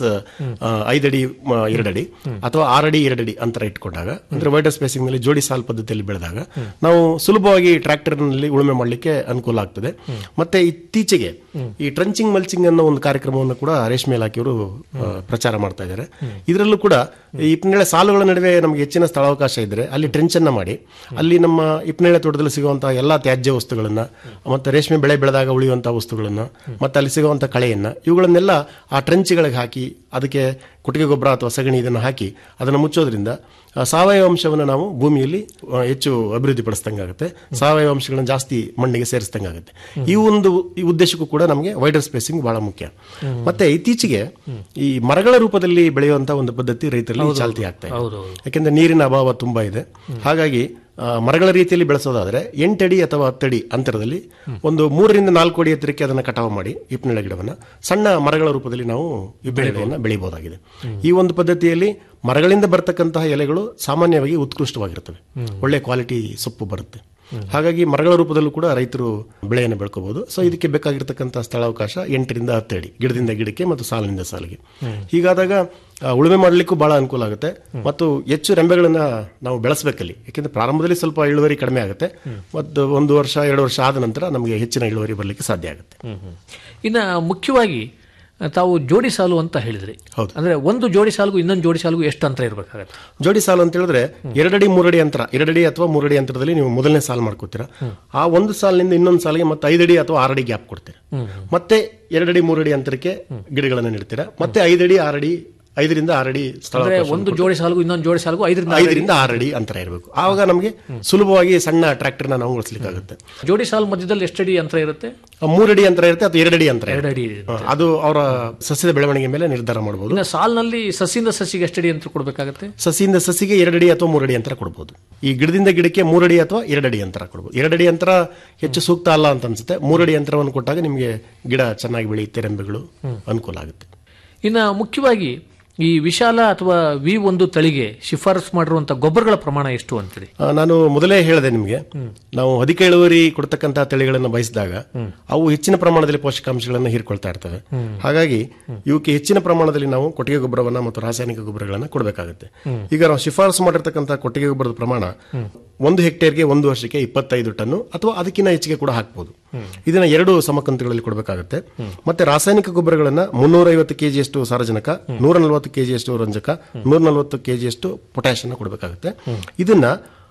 ಐದಡಿ ಮ, ಎರಡಡಿ ಅಥವಾ ಆರಡಿ ಎರಡಡಿ ಅಂತರ ಇಟ್ಕೊಂಡಾಗ ಅಂದ್ರೆ ವೈಡರ್ ಸ್ಪೇಸಿಂಗ್ ನಲ್ಲಿ ಜೋಡಿ ಸಾಲು ಪದ್ಧತಿಯಲ್ಲಿ ಬೆಳೆದಾಗ ನಾವು ಸುಲಭವಾಗಿ ಟ್ರ್ಯಾಕ್ಟರ್ ನಲ್ಲಿ ಉಳುಮೆ ಮಾಡಲಿಕ್ಕೆ ಅನುಕೂಲ ಆಗ್ತದೆ ಮತ್ತೆ ಇತ್ತೀಚೆಗೆ ಈ ಟ್ರಂಚಿಂಗ್ ಮಲ್ಚಿಂಗ್ ಅನ್ನೋ ಒಂದು ಕಾರ್ಯಕ್ರಮವನ್ನು ಕೂಡ ರೇಷ್ಮೆ ಇಲಾಖೆಯವರು ಆ, ಪ್ರಚಾರ ಮಾಡ್ತಾ ಇದ್ದಾರೆ ಇದರಲ್ಲೂ ಕೂಡ ಈ ಇಪ್ಪನೇಳೆ ಸಾಲುಗಳ ನಡುವೆ ನಮಗೆ ಹೆಚ್ಚಿನ ಸ್ಥಳಾವಕಾಶ ಇದ್ರೆ ಅಲ್ಲಿ ಟ್ರೆಂಚ್ ಅನ್ನ ಮಾಡಿ ಅಲ್ಲಿ ನಮ್ಮ ಇಪ್ಪನೇಳೆ ತೋಟದಲ್ಲಿ ಸಿಗುವಂತಹ ಎಲ್ಲಾ ತ್ಯಾಜ್ಯ ವಸ್ತುಗಳನ್ನ ಮತ್ತೆ ರೇಷ್ಮೆ ಬೆಳೆ ಬೆಳೆದಾಗ ಉಳಿಯುವಂತಹ ವಸ್ತುಗಳನ್ನ ಮತ್ತೆ ಅಲ್ಲಿ ಸಿಗುವಂತ ಕಳೆಯನ್ನ ಇವುಗಳನ್ನೆಲ್ಲ ಆ ಟ್ರೆಂಚ್ಗಳಿಗೆ ಹಾಕಿ ಅದಕ್ಕೆ ಕೊಟ್ಟಿಗೆ ಗೊಬ್ಬರ ಅಥವಾ ಸಗಣಿ ಇದನ್ನು ಹಾಕಿ ಅದನ್ನು ಮುಚ್ಚೋದ್ರಿಂದ ಆ ಸಾವಯವ ಅಂಶವನ್ನು ನಾವು ಭೂಮಿಯಲ್ಲಿ ಆ, ಹೆಚ್ಚು ಅಭಿವೃದ್ಧಿ ಪಡಿಸ್ದಂಗಾಗುತ್ತೆ ಸಾವಯವ ಅಂಶಗಳನ್ನು ಜಾಸ್ತಿ ಮಣ್ಣಿಗೆ ಸೇರಿಸ್ದಂಗಾಗುತ್ತೆ ಈ ಒಂದು ಈ ಉದ್ದೇಶಕ್ಕೂ ಕೂಡ ನಮಗೆ ವೈಡರ್ ಸ್ಪೇಸಿಂಗ್ ಬಹಳ ಮುಖ್ಯ ಮತ್ತೆ ಇತ್ತೀಚೆಗೆ ಈ ಮರಗಳ ರೂಪದಲ್ಲಿ ಬೆಳೆಯುವಂತಹ ಒಂದು ಪದ್ಧತಿ ರೈತರಲ್ಲಿ ಚಾಲ್ತಿ ಆಗ್ತಾ ಇದೆ ಹೌದು ಯಾಕೆಂದ್ರೆ ನೀರಿನ ಅಭಾವ ತುಂಬಾ ಇದೆ ಹಾಗಾಗಿ ಆ, ಮರಗಳ ರೀತಿಯಲ್ಲಿ ಬೆಳೆಸೋದಾದ್ರೆ ಎಂಟಡಿ ಅಥವಾ ಹತ್ತಡಿ ಅಂತರದಲ್ಲಿ ಒಂದು ಮೂರರಿಂದ ನಾಲ್ಕು ಅಡಿ ಎತ್ತರಕ್ಕೆ ಅದನ್ನು ಕಟಾವು ಮಾಡಿ ಇಪ್ಪನೆಳೆ ಗಿಡವನ್ನ ಸಣ್ಣ ಮರಗಳ ರೂಪದಲ್ಲಿ ನಾವು ಇಬ್ಬನೆಳೆಯನ್ನು ಬೆಳೆಯಬಹುದಾಗಿದೆ ಈ ಒಂದು ಪದ್ಧತಿಯಲ್ಲಿ ಮರಗಳಿಂದ ಬರ್ತಕ್ಕಂತಹ ಎಲೆಗಳು ಸಾಮಾನ್ಯವಾಗಿ ಉತ್ಕೃಷ್ಟವಾಗಿರ್ತವೆ ಒಳ್ಳೆ ಕ್ವಾಲಿಟಿ ಸೊಪ್ಪು ಬರುತ್ತೆ ಹಾಗಾಗಿ ಮರಗಳ ರೂಪದಲ್ಲೂ ಕೂಡ ರೈತರು ಬೆಳೆಯನ್ನು ಬೆಳ್ಕೋಬಹುದು ಸೊ ಇದಕ್ಕೆ ಬೇಕಾಗಿರ್ತಕ್ಕಂಥ ಸ್ಥಳಾವಕಾಶ ಎಂಟರಿಂದ ಹತ್ತು ಅಡಿ ಗಿಡದಿಂದ ಗಿಡಕ್ಕೆ ಮತ್ತು ಸಾಲಿನಿಂದ ಸಾಲಿಗೆ ಹೀಗಾದಾಗ ಆ, ಉಳುಮೆ ಮಾಡಲಿಕ್ಕೂ ಬಹಳ ಅನುಕೂಲ ಆಗುತ್ತೆ ಮತ್ತು ಹೆಚ್ಚು ರೆಂಬೆಗಳನ್ನ ನಾವು ಬೆಳೆಸಬೇಕಲ್ಲಿ ಯಾಕೆಂದ್ರೆ ಪ್ರಾರಂಭದಲ್ಲಿ ಸ್ವಲ್ಪ ಇಳುವರಿ ಕಡಿಮೆ ಆಗುತ್ತೆ ಮತ್ತು ಒಂದು ವರ್ಷ ಎರಡು ವರ್ಷ ಆದ ನಂತರ ನಮಗೆ ಹೆಚ್ಚಿನ ಇಳುವರಿ ಬರಲಿಕ್ಕೆ ಸಾಧ್ಯ ಆಗುತ್ತೆ ಇನ್ನ ಮುಖ್ಯವಾಗಿ ತಾವು ಜೋಡಿ ಸಾಲು ಅಂತ ಹೇಳಿದ್ರಿ ಹೌದು. ಅಂದ್ರೆ ಒಂದು ಜೋಡಿ ಸಾಲಿಗೂ ಇನ್ನೊಂದು ಜೋಡಿ ಸಾಲಿಗೂ ಎಷ್ಟು ಅಂತರ ಇರಬೇಕಾಗತ್ತೆ ಜೋಡಿ ಸಾಲು ಅಂತ ಹೇಳಿದ್ರೆ ಎರಡಡಿ ಮೂರಡಿ ಅಂತರ ಎರಡಡಿ ಅಥವಾ ಮೂರಡಿ ಅಂತರದಲ್ಲಿ ನೀವು ಮೊದಲನೇ ಸಾಲು ಮಾಡ್ಕೋತೀರಾ ಆ ಒಂದು ಸಾಲಿನಿಂದ ಇನ್ನೊಂದು ಸಾಲಿಗೆ ಮತ್ತೆ ಐದಡಿ ಅಥವಾ ಆರಡಿ ಗ್ಯಾಪ್ ಕೊಡ್ತೀರಾ ಮತ್ತೆ ಎರಡಡಿ ಮೂರಡಿ ಅಂತರಕ್ಕೆ ಗಿಡಗಳನ್ನು ನೆಡ್ತೀರಾ ಮತ್ತೆ ಐದಡಿ ಆರಡಿ ಐದರಿಂದ ಆರಡಿ ಸ್ಥಳ ಅಂದ್ರೆ ಒಂದು ಜೋಡಿ ಸಾಲಿಗೂ ಇನ್ನೊಂದು ಜೋಡಿ ಸಾಲಿಗೂ ಐದರಿಂದ ಆರು ಐದರಿಂದ ಆರಡಿ ಅಂತರ ಇರಬೇಕು ಆವಾಗ ನಮಗೆ ಸುಲಭವಾಗಿ ಸಣ್ಣ ಟ್ರ್ಯಾಕ್ಟರ್ನ ನಾವು ಓಡಿಸ್ಲಿಕ್ಕಾಗುತ್ತೆ ಜೋಡಿ ಸಾಲು ಮಧ್ಯದಲ್ಲಿ ಎಷ್ಟಡಿ ಅಂತರ ಇರುತ್ತೆ ಆ ಮೂರಡಿ ಅಂತರ ಇರುತ್ತೆ ಅಥವಾ ಎರಡಡಿ ಅಂತರ ಇರುತ್ತೆ. ಎರಡಡಿ ಆ, ಅದು ಅವರ ಸಸ್ಯದ ಬೆಳವಣಿಗೆ ಮೇಲೆ ನಿರ್ಧಾರ ಮಾಡಬಹುದು ಇನ್ನು ಸಾಲಿನಲ್ಲಿ ಸಸಿಯಿಂದ ಸಸಿಗೆ ಎಷ್ಟಡಿ ಅಂತ ಕೊಡಬೇಕಾಗತ್ತೆ ಸಸಿಯಿಂದ ಸಸಿಗೆ ಎರಡಡಿ ಅಥವಾ ಮೂರಡಿ ಅಂತರ ಕೊಡಬಹುದು ಈ ಗಿಡದಿಂದ ಗಿಡಕ್ಕೆ ಮೂರಡಿ ಅಥವಾ ಎರಡಡಿ ಅಂತರ ಕೊಡಬಹುದು ಎರಡಡಿ ಅಂತರ ಹೆಚ್ಚು ಸೂಕ್ತ ಅಲ್ಲ ಅಂತ ಅನ್ಸುತ್ತೆ ಮೂರಡಿ ಅಂತರವನ್ನು ಕೊಟ್ಟಾಗ ನಿಮಗೆ ಗಿಡ ಚೆನ್ನಾಗಿ ಬೆಳೆಯುತ್ತೆ ರೆಂಬೆಗಳು ಅನುಕೂಲ ಆಗುತ್ತೆ ಇನ್ನು ಮುಖ್ಯವಾಗಿ ಈ ವಿಶಾಲ ಅಥವಾ ವಿ ಒಂದು ತಳಿಗೆ ಶಿಫಾರಸು ಮಾಡಿರುವಂತ ಗೊಬ್ಬರಗಳ ಪ್ರಮಾಣ ಎಷ್ಟು ಅಂತೀರಿ ಆ, ನಾನು ಮೊದಲೇ ಹೇಳಿದೆ ನಿಮಗೆ ನಾವು ಅಧಿಕ ಇಳುವರಿ ಕೊಡ್ತಕ್ಕಂತಹ ತಳಿಗಳನ್ನು ಬಯಸಿದಾಗ ಅವು ಹೆಚ್ಚಿನ ಪ್ರಮಾಣದಲ್ಲಿ ಪೋಷಕಾಂಶಗಳನ್ನು ಹೀರ್ಕೊಳ್ತಾ ಇರ್ತವೆ ಹಾಗಾಗಿ ಇವಕ್ಕೆ ಹೆಚ್ಚಿನ ಪ್ರಮಾಣದಲ್ಲಿ ನಾವು ಕೊಟ್ಟಿಗೆ ಗೊಬ್ಬರವನ್ನ ಮತ್ತು ರಾಸಾಯನಿಕ ಗೊಬ್ಬರಗಳನ್ನ ಕೊಡಬೇಕಾಗುತ್ತೆ ಈಗ ನಾವು ಶಿಫಾರಸು ಮಾಡಿರ್ತಕ್ಕಂತಹ ಕೊಟ್ಟಿಗೆ ಗೊಬ್ಬರದ ಪ್ರಮಾಣ ಒಂದು ಹೆಕ್ಟೇರ್ಗೆ ಒಂದು ವರ್ಷಕ್ಕೆ ಇಪ್ಪತ್ತೈದು ಟನ್ನು ಅಥವಾ ಅದಕ್ಕಿಂತ ಹೆಚ್ಚಿಗೆ ಕೂಡ ಹಾಕ್ಬೋದು ಇದನ್ನ ಎರಡು ಸಮಕಂತುಗಳಲ್ಲಿ ಕೊಡಬೇಕಾಗುತ್ತೆ ಮತ್ತೆ ರಾಸಾಯನಿಕ ಗೊಬ್ಬರಗಳನ್ನ ಮುನ್ನೂರೈವತ್ತು ಕೆಜಿಯಷ್ಟು ಸಾರಜನಕ ನೂರ ನಲವತ್ತು ಕೆಜಿಯಷ್ಟು ರಂಜಕ ನೂರ ನಲವತ್ತು ಕೆಜಿಯಷ್ಟು ಪೊಟ್ಯಾಶ್ ಅನ್ನು ಕೊಡಬೇಕಾಗುತ್ತೆ ಇದನ್ನ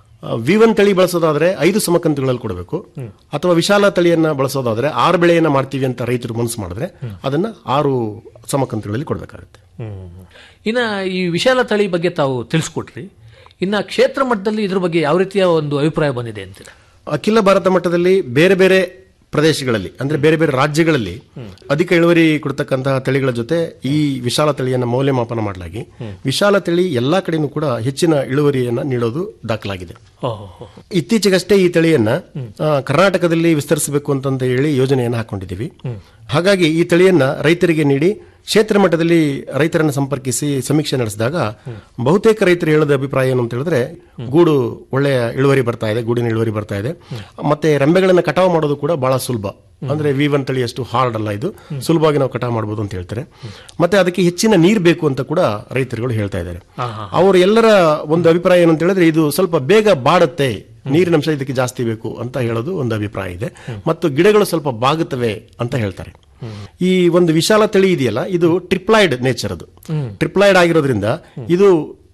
ವಿ ಒನ್ ತಳಿ ಬಳಸೋದಾದ್ರೆ ಐದು ಸಮಕಂತುಗಳಲ್ಲಿ ಕೊಡಬೇಕು ಅಥವಾ ವಿಶಾಲ ತಳಿಯನ್ನ ಬಳಸೋದಾದ್ರೆ ಆರು ಬೆಳೆಯನ್ನ ಮಾಡ್ತೀವಿ ಅಂತ ರೈತರು ಮನಸ್ಸು ಮಾಡಿದ್ರೆ ಅದನ್ನ ಆರು ಸಮಕಂತುಗಳಲ್ಲಿ ಕೊಡಬೇಕಾಗುತ್ತೆ ಇನ್ನ ಈ ವಿಶಾಲ ತಳಿ ಬಗ್ಗೆ ತಾವು ತಿಳಿಸ್ಕೊಟ್ರಿ ಇನ್ನ ಕ್ಷೇತ್ರ ಮಟ್ಟದಲ್ಲಿ ಇದ್ರ ಬಗ್ಗೆ ಯಾವ ರೀತಿಯ ಒಂದು ಅಭಿಪ್ರಾಯ ಬಂದಿದೆ ಅಂತೀರಾ ಅಖಿಲ ಭಾರತ ಮಟ್ಟದಲ್ಲಿ ಬೇರೆ ಬೇರೆ ಪ್ರದೇಶಗಳಲ್ಲಿ ಅಂದ್ರೆ ಬೇರೆ ಬೇರೆ ರಾಜ್ಯಗಳಲ್ಲಿ ಅಧಿಕ ಇಳುವರಿ ಕೊಡ್ತಕ್ಕಂತಹ ತಳಿಗಳ ಜೊತೆ ಈ ವಿಶಾಲ ತಳಿಯನ್ನು ಮೌಲ್ಯಮಾಪನ ಮಾಡಲಾಗಿ ವಿಶಾಲ ತಳಿ ಎಲ್ಲಾ ಕಡೆನೂ ಕೂಡ ಹೆಚ್ಚಿನ ಇಳುವರಿಯನ್ನ ನೀಡೋದು ದಾಖಲಾಗಿದೆ ಓಹೋ ಇತ್ತೀಚೆಗಷ್ಟೇ ಈ ತಳಿಯನ್ನ ಆ, ಕರ್ನಾಟಕದಲ್ಲಿ ವಿಸ್ತರಿಸಬೇಕು ಅಂತಂತ ಹೇಳಿ ಯೋಜನೆಯನ್ನು ಹಾಕೊಂಡಿದ್ದೀವಿ ಹಾಗಾಗಿ ಈ ತಳಿಯನ್ನ ರೈತರಿಗೆ ನೀಡಿ ಕ್ಷೇತ್ರ ಮಟ್ಟದಲ್ಲಿ ರೈತರನ್ನು ಸಂಪರ್ಕಿಸಿ ಸಮೀಕ್ಷೆ ನಡೆಸಿದಾಗ ಬಹುತೇಕ ರೈತರು ಹೇಳದ ಅಭಿಪ್ರಾಯ ಏನು ಅಂತ ಹೇಳಿದ್ರೆ ಗೂಡು ಒಳ್ಳೆಯ ಇಳುವರಿ ಬರ್ತಾ ಇದೆ ಗೂಡಿನ ಇಳುವರಿ ಬರ್ತಾ ಇದೆ ಮತ್ತೆ ರೆಂಬೆಗಳನ್ನು ಕಟಾವು ಮಾಡೋದು ಕೂಡ ಬಹಳ ಸುಲಭ ಅಂದ್ರೆ ವಿ ಒನ್ ತಳಿಯಷ್ಟು ಹಾರ್ಡ್ ಅಲ್ಲ ಇದು ಸುಲಭವಾಗಿ ನಾವು ಕಟಾವು ಮಾಡಬಹುದು ಅಂತ ಹೇಳ್ತಾರೆ ಮತ್ತೆ ಅದಕ್ಕೆ ಹೆಚ್ಚಿನ ನೀರು ಬೇಕು ಅಂತ ಕೂಡ ರೈತರುಗಳು ಹೇಳ್ತಾ ಇದ್ದಾರೆ ಅವರು ಎಲ್ಲರ ಒಂದು ಅಭಿಪ್ರಾಯ ಏನು ಅಂತ ಹೇಳಿದ್ರೆ ಇದು ಸ್ವಲ್ಪ ಬೇಗ ಬಾಡುತ್ತೆ ನೀರಿನ ಅಂಶ ಇದಕ್ಕೆ ಜಾಸ್ತಿ ಬೇಕು ಅಂತ ಹೇಳೋದು ಒಂದು ಅಭಿಪ್ರಾಯ ಇದೆ ಮತ್ತು ಗಿಡಗಳು ಸ್ವಲ್ಪ ಬಾಗುತ್ತವೆ ಅಂತ ಹೇಳ್ತಾರೆ ಈ ಒಂದು ವಿಶಾಲ ತಳಿ ಇದೆಯಲ್ಲ ಇದು ಟ್ರಿಪ್ಲಾಯ್ಡ್ ನೇಚರ್ ಅದು ಟ್ರಿಪ್ಲಾಯ್ಡ್ ಆಗಿರೋದ್ರಿಂದ ಇದು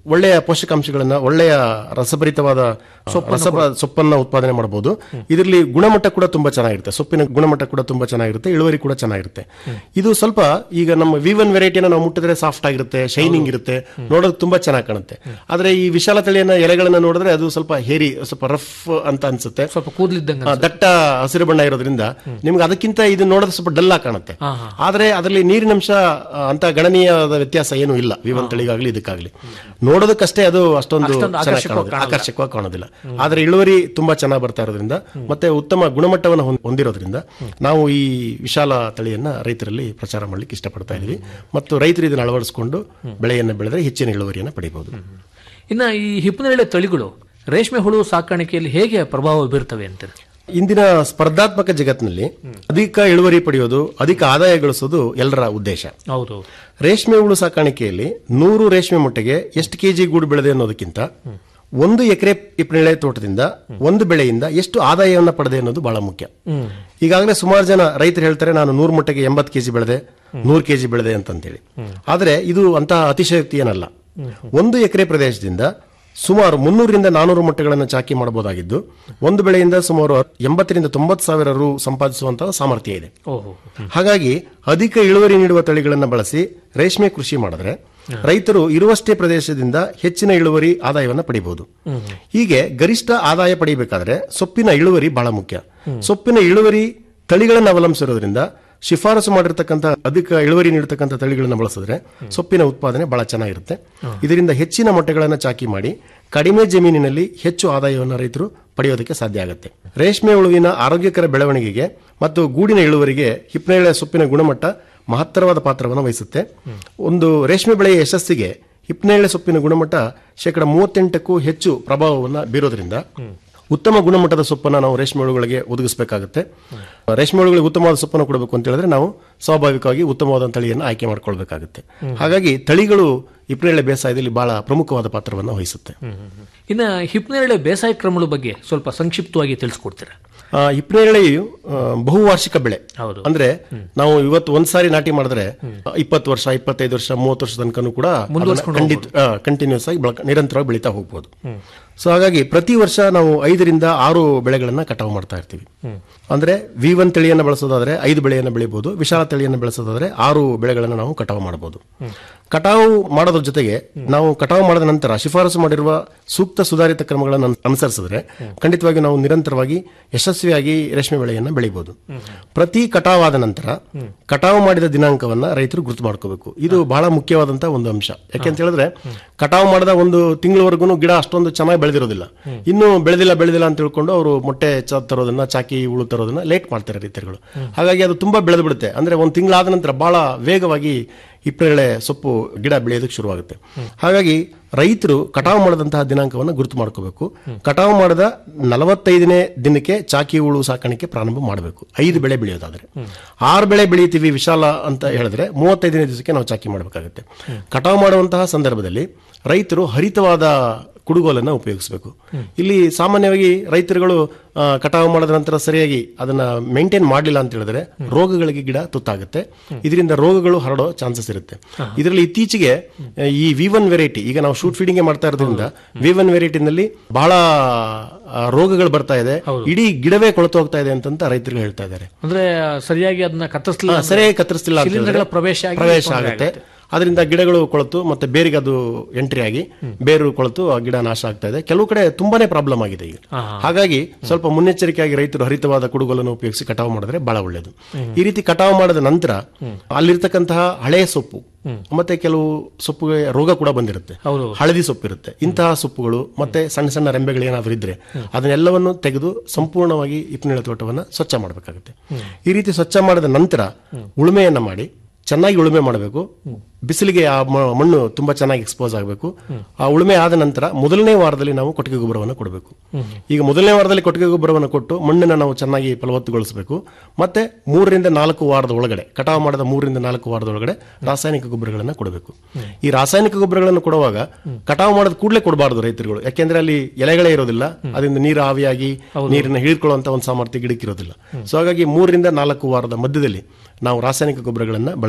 ಒಳ್ಳೆಯ ಪೋಷಕಾಂಶಗಳನ್ನ ಒಳ್ಳೆಯ ರಸಭರಿತವಾದ ರಸ ಸೊಪ್ಪನ್ನ ಉತ್ಪಾದನೆ ಮಾಡಬಹುದು ಇದರಲ್ಲಿ ಗುಣಮಟ್ಟ ಕೂಡ ತುಂಬಾ ಚೆನ್ನಾಗಿರುತ್ತೆ ಸೊಪ್ಪಿನ ಗುಣಮಟ್ಟ ಕೂಡ ತುಂಬಾ ಚೆನ್ನಾಗಿರುತ್ತೆ ಇಳುವರಿ ಕೂಡ ಚೆನ್ನಾಗಿರುತ್ತೆ ಇದು ಸ್ವಲ್ಪ ಈಗ ನಮ್ಮ ವಿ ಒನ್ ವೆರೈಟಿನ ನಾವು ಮುಟ್ಟಿದ್ರೆ ಸಾಫ್ಟ್ ಆಗಿರುತ್ತೆ ಶೈನಿಂಗ್ ಇರುತ್ತೆ ನೋಡೋದು ತುಂಬಾ ಚೆನ್ನಾಗಿ ಕಾಣುತ್ತೆ ಆದ್ರೆ ಈ ವಿಶಾಲ ತಳಿಯನ್ನ ಎಲೆಗಳನ್ನ ನೋಡಿದ್ರೆ ಅದು ಸ್ವಲ್ಪ ಹೇರಿ ಸ್ವಲ್ಪ ರಫ್ ಅಂತ ಅನ್ಸುತ್ತೆ ಸ್ವಲ್ಪ ಕೂದಲಿದ್ದಂಗೆ ಆ, ದಟ್ಟ ಹಸಿರು ಬಣ್ಣ ಇರೋದ್ರಿಂದ ನಿಮ್ಗೆ ಅದಕ್ಕಿಂತ ಇದು ನೋಡೋದು ಸ್ವಲ್ಪ ಡಲ್ ಆಗಿ ಕಾಣುತ್ತೆ ಆದ್ರೆ ಅದರಲ್ಲಿ ನೀರಿನಂಶ ಆ, ಅಂತ ಗಣನೀಯವಾದ ವ್ಯತ್ಯಾಸ ಏನೂ ಇಲ್ಲ ವಿವನ್ ತಳಿಗಾಗ್ಲಿ ಇದಕ್ಕಾಗ್ಲಿ ನೋಡೋದಕ್ಕಷ್ಟೇ ಅದು ಅಷ್ಟೊಂದು ಚೆನ್ನಾಗಿ ಕಾಣೋದಿಲ್ಲ, ಆಕರ್ಷಕವಾಗಿ ಕಾಣೋದಿಲ್ಲ ಆದ್ರೆ ಇಳುವರಿ ತುಂಬಾ ಚೆನ್ನಾಗಿ ಬರ್ತಾ ಇರೋದ್ರಿಂದ ಮತ್ತೆ ಉತ್ತಮ ಗುಣಮಟ್ಟವನ್ನು ಹೊಂದ್- ಹೊಂದಿರೋದ್ರಿಂದ ನಾವು ಈ ವಿಶಾಲ ತಳಿಯನ್ನ ರೈತರಲ್ಲಿ ಪ್ರಚಾರ ಮಾಡ್ಲಿಕ್ಕೆ ಇಷ್ಟಪಡ್ತಾ ಇದೀವಿ ಮತ್ತು ರೈತರು ಇದನ್ನು ಅಳವಡಿಸಿಕೊಂಡು ಬೆಳೆಯನ್ನು ಬೆಳೆದ್ರೆ ಹೆಚ್ಚಿನ ಇಳುವರಿಯನ್ನು ಪಡಿಬಹುದು ಇನ್ನ ಈ ಹಿಪ್ಪನೇರಳೆ ತಳಿಗಳು ರೇಷ್ಮೆ ಹುಳು ಸಾಕಾಣಿಕೆಯಲ್ಲಿ ಹೇಗೆ ಪ್ರಭಾವ ಬೀರ್ತವೆ ಅಂತೀರಿ ಇಂದಿನ ಸ್ಪರ್ಧಾತ್ಮಕ ಜಗತ್ತಿನಲ್ಲಿ ಅಧಿಕ ಇಳುವರಿ ಪಡೆಯೋದು ಅಧಿಕ ಆದಾಯ ಗಳಿಸೋದು ಎಲ್ಲರ ಉದ್ದೇಶ ಹೌದು ರೇಷ್ಮೆ ಹುಳು ಸಾಕಾಣಿಕೆಯಲ್ಲಿ ನೂರು ರೇಷ್ಮೆ ಮೊಟ್ಟೆಗೆ ಎಷ್ಟು ಕೆಜಿ ಗೂಡು ಬೆಳೆದೆ ಅನ್ನೋದಕ್ಕಿಂತ ಒಂದು ಎಕರೆ ಇಪ್ಪನೇಳೆ ತೋಟದಿಂದ ಒಂದು ಬೆಳೆಯಿಂದ ಎಷ್ಟು ಆದಾಯವನ್ನು ಪಡೆದೆ ಅನ್ನೋದು ಬಹಳ ಮುಖ್ಯ ಈಗಾಗಲೇ ಸುಮಾರು ಜನ ರೈತರು ಹೇಳ್ತಾರೆ ನಾನು ನೂರು ಮೊಟ್ಟೆಗೆ ಎಂಬತ್ತು ಕೆಜಿ ಬೆಳೆದೆ ನೂರು ಕೆಜಿ ಬೆಳೆದೆ ಅಂತಂತೇಳಿ ಆದ್ರೆ ಇದು ಅಂತಹ ಅತಿಶಯೋಕ್ತಿ ಏನಲ್ಲ ಒಂದು ಎಕರೆ ಪ್ರದೇಶದಿಂದ ಸುಮಾರು ಮುನ್ನೂರರಿಂದ ನಾನೂರು ಮೊಟ್ಟೆಗಳನ್ನು ಚಾಕಿ ಮಾಡಬಹುದಾಗಿದ್ದು ಒಂದು ಬೆಳೆಯಿಂದ ಸುಮಾರು ಎಂಬತ್ತರಿಂದ ತೊಂಬತ್ತು ಸಾವಿರ ರು ಸಂಪಾದಿಸುವಂತಹ ಸಾಮರ್ಥ್ಯ ಇದೆ ಓಹೋ ಹಾಗಾಗಿ ಅಧಿಕ ಇಳುವರಿ ನೀಡುವ ತಳಿಗಳನ್ನು ಬಳಸಿ ರೇಷ್ಮೆ ಕೃಷಿ ಮಾಡಿದ್ರೆ ರೈತರು ಇರುವಷ್ಟೇ ಪ್ರದೇಶದಿಂದ ಹೆಚ್ಚಿನ ಇಳುವರಿ ಆದಾಯವನ್ನು ಪಡಿಬಹುದು ಹೀಗೆ ಗರಿಷ್ಠ ಆದಾಯ ಪಡಿಬೇಕಾದ್ರೆ ಸೊಪ್ಪಿನ ಇಳುವರಿ ಬಹಳ ಮುಖ್ಯ ಸೊಪ್ಪಿನ ಇಳುವರಿ ತಳಿಗಳನ್ನು ಅವಲಂಬಿಸಿರೋದ್ರಿಂದ ಶಿಫಾರಸು ಮಾಡಿರ್ತಕ್ಕಂಥ ಅಧಿಕ ಇಳುವರಿ ನೀಡತಕ್ಕಂಥ ತಳಿಗಳನ್ನು ಬಳಸಿದ್ರೆ ಸೊಪ್ಪಿನ ಉತ್ಪಾದನೆ ಬಹಳ ಚೆನ್ನಾಗಿರುತ್ತೆ ಇದರಿಂದ ಹೆಚ್ಚಿನ ಮೊಟ್ಟೆಗಳನ್ನು ಚಾಕಿ ಮಾಡಿ ಕಡಿಮೆ ಜಮೀನಿನಲ್ಲಿ ಹೆಚ್ಚು ಆದಾಯವನ್ನು ರೈತರು ಪಡೆಯೋದಕ್ಕೆ ಸಾಧ್ಯ ಆಗುತ್ತೆ ರೇಷ್ಮೆ ಹುಳುವಿನ ಆರೋಗ್ಯಕರ ಬೆಳವಣಿಗೆಗೆ ಮತ್ತು ಗೂಡಿನ ಇಳುವರಿಗೆ ಹಿಪ್ಪನೇಳೆ ಸೊಪ್ಪಿನ ಗುಣಮಟ್ಟ ಮಹತ್ತರವಾದ ಪಾತ್ರವನ್ನು ವಹಿಸುತ್ತೆ ಒಂದು ರೇಷ್ಮೆ ಬೆಳೆಯ ಯಶಸ್ಸಿಗೆ ಹಿಪ್ಪನೇಳೆ ಸೊಪ್ಪಿನ ಗುಣಮಟ್ಟ ಶೇಕಡ ಮೂವತ್ತೆಂಟಕ್ಕೂ ಹೆಚ್ಚು ಪ್ರಭಾವವನ್ನು ಬೀರೋದ್ರಿಂದ ಉತ್ತಮ ಗುಣಮಟ್ಟದ ಸೊಪ್ಪನ್ನು ನಾವು ರೇಷ್ಮೆ ಹುಳುಗಳಿಗೆ ಒದಗಿಸಬೇಕಾಗುತ್ತೆ ರೇಷ್ಮೆ ಹುಳುಗಳಿಗೆ ಉತ್ತಮವಾದ ಸೊಪ್ಪನ್ನು ಕೊಡಬೇಕು ಅಂತ ಹೇಳಿದ್ರೆ ನಾವು ಸ್ವಾಭಾವಿಕವಾಗಿ ಉತ್ತಮವಾದ ತಳಿಯನ್ನು ಆಯ್ಕೆ ಮಾಡ್ಕೊಳ್ಬೇಕಾಗುತ್ತೆ ಹಾಗಾಗಿ ತಳಿಗಳು ಹಿಪ್ಪನೇಳೆ ಬೇಸಾಯದಲ್ಲಿ ಬಹಳ ಪ್ರಮುಖವಾದ ಪಾತ್ರವನ್ನು ವಹಿಸುತ್ತೆ ಇನ್ನ ಹಿಪ್ಪನೇರಳೆ ಬೇಸಾಯ ಕ್ರಮಗಳ ಬಗ್ಗೆ ಸ್ವಲ್ಪ ಸಂಕ್ಷಿಪ್ತವಾಗಿ ತಿಳಿಸ್ಕೊಡ್ತೀರಾ ಆ, ಹಿಪ್ಪನೇರಳೆಯು ಆ, ಬಹುವಾರ್ಷಿಕ ಬೆಳೆ ಹೌದು. ಅಂದ್ರೆ ನಾವು ಇವತ್ತು ಒಂದ್ಸಾರಿ ನಾಟಿ ಮಾಡಿದ್ರೆ ಇಪ್ಪತ್ತು ವರ್ಷ ಇಪ್ಪತ್ತೈದು ವರ್ಷ ಮೂವತ್ತು ವರ್ಷ ತನಕನೂ ಕೂಡ ಅದನ್ನ ಖಂಡಿತ ಕಂಟಿನ್ಯೂಸ್ ಆಗಿ ಬೆಳಕ- ನಿರಂತರವಾಗಿ ಬೆಳೀತಾ ಹೋಗ್ಬೋದು ಸೊ ಹಾಗಾಗಿ ಪ್ರತಿ ವರ್ಷ ನಾವು ಐದರಿಂದ ಆರು ಬೆಳೆಗಳನ್ನ ಕಟಾವು ಮಾಡ್ತಾ ಇರ್ತೀವಿ ಅಂದ್ರೆ ವಿ ಒನ್ ತಳಿಯನ್ನು ಬಳಸೋದಾದ್ರೆ ಐದು ಬೆಳೆಯನ್ನು ಬೆಳಿಬಹುದು ವಿಶಾಲ ತಳಿಯನ್ನು ಬೆಳೆಸೋದಾದ್ರೆ ಆರು ಬೆಳೆಗಳನ್ನು ನಾವು ಕಟಾವು ಮಾಡಬಹುದು ಕಟಾವು ಮಾಡೋದ್ರ ಜೊತೆಗೆ ನಾವು ಕಟಾವು ಮಾಡಿದ ನಂತರ ಶಿಫಾರಸು ಮಾಡಿರುವ ಸೂಕ್ತ ಸುಧಾರಿತ ಕ್ರಮಗಳನ್ನು ಅನು- ಅನುಸರಿಸಿದ್ರೆ ಖಂಡಿತವಾಗಿ ನಾವು ನಿರಂತರವಾಗಿ ಯಶಸ್ವಿಯಾಗಿ ರೇಷ್ಮೆ ಬೆಳೆಯನ್ನು ಬೆಳಿಬಹುದು ಪ್ರತಿ ಕಟಾವಾದ ನಂತರ ಕಟಾವು ಮಾಡಿದ ದಿನಾಂಕವನ್ನ ರೈತರು ಗುರುತು ಮಾಡ್ಕೋಬೇಕು ಇದು ಬಹಳ ಮುಖ್ಯವಾದಂತಹ ಒಂದು ಅಂಶ ಯಾಕೆಂತ ಹೇಳಿದ್ರೆ ಕಟಾವು ಮಾಡಿದ ಒಂದು ತಿಂಗಳವರೆಗೂ ಗಿಡ ಅಷ್ಟೊಂದು ಚೆನ್ನಾಗಿ ಬೆಳೆದಿರೋದಿಲ್ಲ ಇನ್ನು ಬೆಳೆದಿಲ್ಲ ಬೆಳೆದಿಲ್ಲ ಅಂತ ತಿಳ್ಕೊಂಡು ಅವರು ಮೊಟ್ಟೆ ಚ ತರೋದನ್ನ ಚಾಕಿ ಉಳು ತರೋದನ್ನ ಲೇಟ್ ಮಾಡ್ತಾರೆ ರೈತರುಗಳು ಹಾಗಾಗಿ ಅದು ತುಂಬಾ ಬೆಳೆದು ಬಿಡುತ್ತೆ ಅಂದ್ರೆ ಒಂದು ತಿಂಗಳಾದ ನಂತರ ಬಹಳ ವೇಗವಾಗಿ ಇಪ್ಪಳೆಳೆ ಸೊಪ್ಪು ಗಿಡ ಬೆಳೆಯೋದಕ್ಕೆ ಶುರುವಾಗುತ್ತೆ ಹಾಗಾಗಿ ರೈತರು ಕಟಾವು ಮಾಡಿದಂತಹ ದಿನಾಂಕವನ್ನು ಗುರುತು ಮಾಡ್ಕೋಬೇಕು ಕಟಾವು ಮಾಡಿದ ನಲವತ್ತೈದನೇ ದಿನಕ್ಕೆ ಚಾಕಿ ಹುಳು ಸಾಕಾಣಿಕೆ ಪ್ರಾರಂಭ ಮಾಡಬೇಕು ಐದು ಬೆಳೆ ಬೆಳೆಯೋದಾದ್ರೆ ಆರು ಬೆಳೆ ಬೆಳೀತೀವಿ ವಿಶಾಲ ಅಂತ ಹೇಳಿದ್ರೆ ಮೂವತ್ತೈದನೇ ದಿವಸಕ್ಕೆ ನಾವು ಚಾಕಿ ಮಾಡಬೇಕಾಗುತ್ತೆ ಕಟಾವು ಮಾಡುವಂತಹ ಸಂದರ್ಭದಲ್ಲಿ ರೈತರು ಹರಿತವಾದ ಕುಡುಗೋಲನ್ನು ಉಪಯೋಗಿಸಬೇಕು ಇಲ್ಲಿ ಸಾಮಾನ್ಯವಾಗಿ ರೈತರುಗಳು ಆ, ಕಟಾವು ಮಾಡಿದ ನಂತರ ಸರಿಯಾಗಿ ಅದನ್ನ ಮೇಂಟೈನ್ ಮಾಡಲಿಲ್ಲ ಅಂತ ಹೇಳಿದ್ರೆ ರೋಗಗಳಿಗೆ ಗಿಡ ತುತ್ತಾಗುತ್ತೆ ಇದರಿಂದ ರೋಗಗಳು ಹರಡೋ ಚಾನ್ಸಸ್ ಇರುತ್ತೆ ಇದರಲ್ಲಿ ಇತ್ತೀಚೆಗೆ ಆ, ಈ ವಿ ಒನ್ ವೆರೈಟಿ ಈಗ ನಾವು ಶೂಟ್ ಫೀಡಿಂಗ್ ಮಾಡ್ತಾ ಇರೋದ್ರಿಂದ ವಿ ಒನ್ ವೆರೈಟಿನಲ್ಲಿ ಬಹಳ ಆ, ರೋಗಗಳು ಬರ್ತಾ ಇದೆ ಇಡೀ ಗಿಡವೇ ಕೊಳತು ಹೋಗ್ತಾ ಇದೆ ಅಂತಂತ ರೈತರು ಹೇಳ್ತಾ ಇದ್ದಾರೆ ಅಂದ್ರೆ ಸರಿಯಾಗಿ ಅದನ್ನ ಕತ್ತರಿಸಲಿಲ್ಲ ಆ, ಸರಿಯಾಗಿ ಕತ್ತರಿಸ್ತಿಲ್ಲ ಅಂತ ಹೇಳಿದ್ರೆ ಶಿಲೀಂಧ್ರಗಳ ಪ್ರವೇಶ ಆಗಿ ಪ್ರವೇಶ ತೊಂದ್ರೆ ಆಗುತ್ತೆ ಅದರಿಂದ ಗಿಡಗಳು ಕೊಳತು ಮತ್ತೆ ಬೇರಿಗೆ ಅದು ಎಂಟ್ರಿ ಆಗಿ ಬೇರು ಕೊಳತು ಆ ಗಿಡ ನಾಶ ಆಗ್ತಾ ಇದೆ ಕೆಲವು ಕಡೆ ತುಂಬಾನೇ ಪ್ರಾಬ್ಲಮ್ ಆಗಿದೆ ಈಗ ಹಾಗಾಗಿ ಸ್ವಲ್ಪ ಮುನ್ನೆಚ್ಚರಿಕೆಯಾಗಿ ರೈತರು ಹರಿತವಾದ ಕುಡುಗೋಲನ್ನು ಉಪಯೋಗಿಸಿ ಕಟಾವು ಮಾಡಿದ್ರೆ ಬಹಳ ಒಳ್ಳೆಯದು ಈ ರೀತಿ ಕಟಾವು ಮಾಡಿದ ನಂತರ ಅಲ್ಲಿರ್ತಕ್ಕಂತಹ ಹಳೆಯ ಸೊಪ್ಪು ಮತ್ತೆ ಕೆಲವು ಸೊಪ್ಪುಗೆ ರೋಗ ಕೂಡ ಬಂದಿರುತ್ತೆ ಹೌದು. ಹಳದಿ ಸೊಪ್ಪು ಇರುತ್ತೆ ಇಂತಹ ಸೊಪ್ಪುಗಳು ಮತ್ತೆ ಸಣ್ಣ ಸಣ್ಣ ರೆಂಬೆಗಳು ಏನಾದರೂ ಇದ್ರೆ ಅದನ್ನೆಲ್ಲವನ್ನು ತೆಗೆದು ಸಂಪೂರ್ಣವಾಗಿ ಇಪ್ಪನೇಳೆ ತೋಟವನ್ನ ಸ್ವಚ್ಛ ಮಾಡಬೇಕಾಗುತ್ತೆ ಈ ರೀತಿ ಸ್ವಚ್ಛ ಮಾಡಿದ ನಂತರ ಉಳುಮೆಯನ್ನ ಮಾಡಿ ಚೆನ್ನಾಗಿ ಉಳುಮೆ ಮಾಡಬೇಕು ಬಿಸಿಲಿಗೆ ಆ ಮ- ಮಣ್ಣು ತುಂಬಾ ಚೆನ್ನಾಗಿ ಎಕ್ಸ್ಪೋಸ್ ಆಗಬೇಕು ಆ ಉಳುಮೆ ಆದ ನಂತರ ಮೊದಲನೇ ವಾರದಲ್ಲಿ ನಾವು ಕೊಟ್ಟಿಗೆ ಗೊಬ್ಬರವನ್ನು ಕೊಡಬೇಕು ಈಗ ಮೊದಲನೇ ವಾರದಲ್ಲಿ ಕೊಟ್ಟಿಗೆ ಗೊಬ್ಬರವನ್ನು ಕೊಟ್ಟು ಮಣ್ಣನ್ನು ನಾವು ಚೆನ್ನಾಗಿ ಫಲವತ್ತುಗೊಳಿಸಬೇಕು ಮತ್ತೆ ಮೂರರಿಂದ ನಾಲ್ಕು ವಾರದ ಒಳಗಡೆ ಕಟಾವು ಮಾಡಿದ ಮೂರರಿಂದ ನಾಲ್ಕು ವಾರದ ಒಳಗಡೆ ರಾಸಾಯನಿಕ ಗೊಬ್ಬರಗಳನ್ನು ಕೊಡಬೇಕು ಈ ರಾಸಾಯನಿಕ ಗೊಬ್ಬರಗಳನ್ನು ಕೊಡುವಾಗ ಕಟಾವು ಮಾಡಿದ ಕೂಡಲೇ ಕೊಡಬಾರದು ರೈತರುಗಳು ಯಾಕೆಂದ್ರೆ ಅಲ್ಲಿ ಎಲೆಗಳೇ ಇರೋದಿಲ್ಲ ಅದರಿಂದ ನೀರು ಆವಿಯಾಗಿ ನೀರನ್ನು ಹಿಡಿದುಕೊಳ್ಳುವಂತ ಒಂದು ಸಾಮರ್ಥ್ಯ ಗಿಡಕ್ಕಿರೋದಿಲ್ಲ ಸೊ ಹಾಗಾಗಿ ಮೂರರಿಂದ ನಾಲ್ಕು ವಾರದ ಮಧ್ಯದಲ್ಲಿ ನಾವು ರಾಸಾಯನಿಕ ಗೊಬ್ಬರಗಳನ್ನು ಬಳಸಿ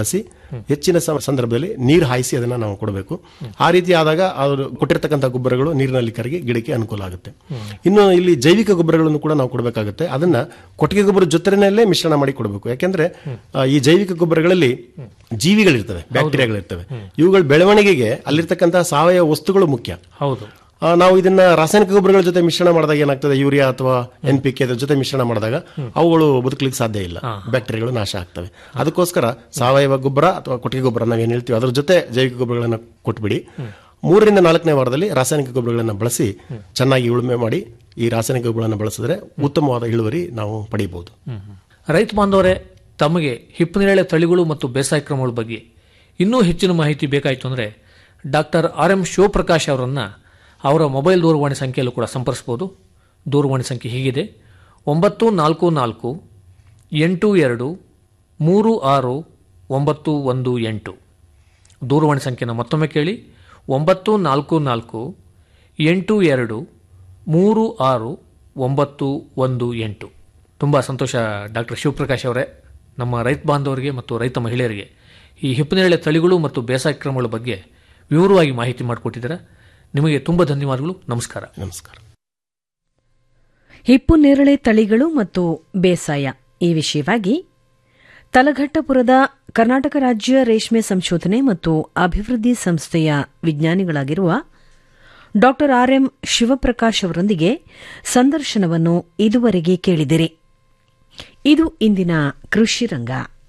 ಹೆಚ್ಚಿನ ಸ- ಸಂದರ್ಭದಲ್ಲಿ ನೀರು ಹಾಯಿಸಿ ಅದನ್ನ ನಾವು ಕೊಡಬೇಕು ಆ ರೀತಿ ಆದಾಗ ಅವರು ಕೊಟ್ಟಿರ್ತಕ್ಕಂಥ ಗೊಬ್ಬರಗಳು ನೀರಿನಲ್ಲಿ ಕರಗಿ ಗಿಡಕ್ಕೆ ಅನುಕೂಲ ಆಗುತ್ತೆ ಇನ್ನು ಇಲ್ಲಿ ಜೈವಿಕ ಗೊಬ್ಬರಗಳನ್ನು ಕೂಡ ನಾವು ಕೊಡಬೇಕಾಗುತ್ತೆ ಅದನ್ನ ಕೊಟ್ಟಿಗೆ ಗೊಬ್ಬರ ಜೊತೆನಲ್ಲೇ ಮಿಶ್ರಣ ಮಾಡಿ ಕೊಡಬೇಕು ಯಾಕೆಂದ್ರೆ ಆ, ಈ ಜೈವಿಕ ಗೊಬ್ಬರಗಳಲ್ಲಿ ಜೀವಿಗಳಿರ್ತವೆ ಬ್ಯಾಕ್ಟೀರಿಯಾಗಳಿರ್ತವೆ ಇವುಗಳ ಬೆಳವಣಿಗೆಗೆ ಅಲ್ಲಿರ್ತಕ್ಕಂತಹ ಸಾವಯವ ವಸ್ತುಗಳು ಮುಖ್ಯ ಹೌದು ಆ, ನಾವು ಇದನ್ನ ರಾಸಾಯನಿಕ ಗೊಬ್ಬರಗಳ ಜೊತೆ ಮಿಶ್ರಣ ಮಾಡಿದಾಗ ಏನಾಗ್ತದೆ ಯೂರಿಯಾ ಅಥವಾ ಎನ್ ಪಿ ಕೆ ಅದ್ರ ಜೊತೆ ಮಿಶ್ರಣ ಮಾಡಿದಾಗ ಅವುಗಳು ಬದುಕಲಿಕ್ಕೆ ಸಾಧ್ಯ ಇಲ್ಲ ಬ್ಯಾಕ್ಟೀರಿಯಾಗಳು ನಾಶ ಆಗ್ತವೆ ಅದಕ್ಕೋಸ್ಕರ ಸಾವಯವ ಗೊಬ್ಬರ ಅಥವಾ ಕೊಟ್ಟಿಗೆ ಗೊಬ್ಬರ ನಾವೇನು ಹೇಳ್ತೀವಿ ಅದ್ರ ಜೊತೆ ಜೈವಿಕ ಗೊಬ್ಬರಗಳನ್ನು ಕೊಟ್ಬಿಡಿ ಮೂರರಿಂದ ನಾಲ್ಕನೇ ವಾರದಲ್ಲಿ ರಾಸಾಯನಿಕ ಗೊಬ್ಬರಗಳನ್ನು ಬಳಸಿ ಚೆನ್ನಾಗಿ ಉಳುಮೆ ಮಾಡಿ ಈ ರಾಸಾಯನಿಕ ಗೊಬ್ಬರಗಳನ್ನು ಬಳಸಿದ್ರೆ ಉತ್ತಮವಾದ ಇಳುವರಿ ನಾವು ಪಡೆಯಬಹುದು ರೈತ ಬಾಂಧವರೇ ತಮಗೆ ಹಿಪ್ಪನೇರಳೆ ತಳಿಗಳು ಮತ್ತು ಬೇಸಾಯ ಕ್ರಮಗಳ ಬಗ್ಗೆ ಇನ್ನೂ ಹೆಚ್ಚಿನ ಮಾಹಿತಿ ಬೇಕಾಯಿತು ಅಂದರೆ ಡಾಕ್ಟರ್ ಆರ್ ಎಂ ಶಿವಪ್ರಕಾಶ್ ಅವರನ್ನು ಅವರ ಮೊಬೈಲ್ ದೂರವಾಣಿ ಸಂಖ್ಯೆಯಲ್ಲೂ ಕೂಡ ಸಂಪರ್ಸ್ಬೋದು ದೂರವಾಣಿ ಸಂಖ್ಯೆ ಹೀಗಿದೆ ಒಂಬತ್ತು ನಾಲ್ಕು ನಾಲ್ಕು ಎಂಟು ಎರಡು ಮೂರು ಆರು ಒಂಬತ್ತು ಒಂದು ಎಂಟು ದೂರವಾಣಿ ಸಂಖ್ಯೆನ ಮತ್ತೊಮ್ಮೆ ಕೇಳಿ ಒಂಬತ್ತು ನಾಲ್ಕು ನಾಲ್ಕು ಎಂಟು ಎರಡು ಮೂರು ಆರು ಒಂಬತ್ತು ಒಂದು ಎಂಟು ತುಂಬ ಸಂತೋಷ ಡಾಕ್ಟರ್ ಶಿವಪ್ರಕಾಶ್ ಅವರೇ ನಮ್ಮ ರೈತ ಬಾಂಧವರಿಗೆ ಮತ್ತು ರೈತ ಮಹಿಳೆಯರಿಗೆ ಈ ಹಿಪ್ಪನೇರಳೆ ತಳಿಗಳು ಮತ್ತು ಬೇಸಾಯ ಕ್ರಮಗಳ ಬಗ್ಗೆ ವಿವರವಾಗಿ ಮಾಹಿತಿ ಮಾಡಿಕೊಟ್ಟಿದ್ದೀರಾ ನಿಮಗೆ ತುಂಬ ಧನ್ಯವಾದಗಳು ನಮಸ್ಕಾರ ನಮಸ್ಕಾರ ಹಿಪ್ಪು ನೇರಳೆ ತಳಿಗಳು ಮತ್ತು ಬೇಸಾಯ ಈ ವಿಷಯವಾಗಿ ತಲಘಟ್ಟಪುರದ ಕರ್ನಾಟಕ ರಾಜ್ಯ ರೇಷ್ಮೆ ಸಂಶೋಧನೆ ಮತ್ತು ಅಭಿವೃದ್ಧಿ ಸಂಸ್ಥೆಯ ವಿಜ್ಞಾನಿಗಳಾಗಿರುವ ಡಾ ಆರ್ ಎಂ ಶಿವಪ್ರಕಾಶ್ ಅವರೊಂದಿಗೆ ಸಂದರ್ಶನವನ್ನು ಇದುವರೆಗೆ ಕೇಳಿದಿರಿ ಇದು ಇಂದಿನ ಕೃಷಿ ರಂಗ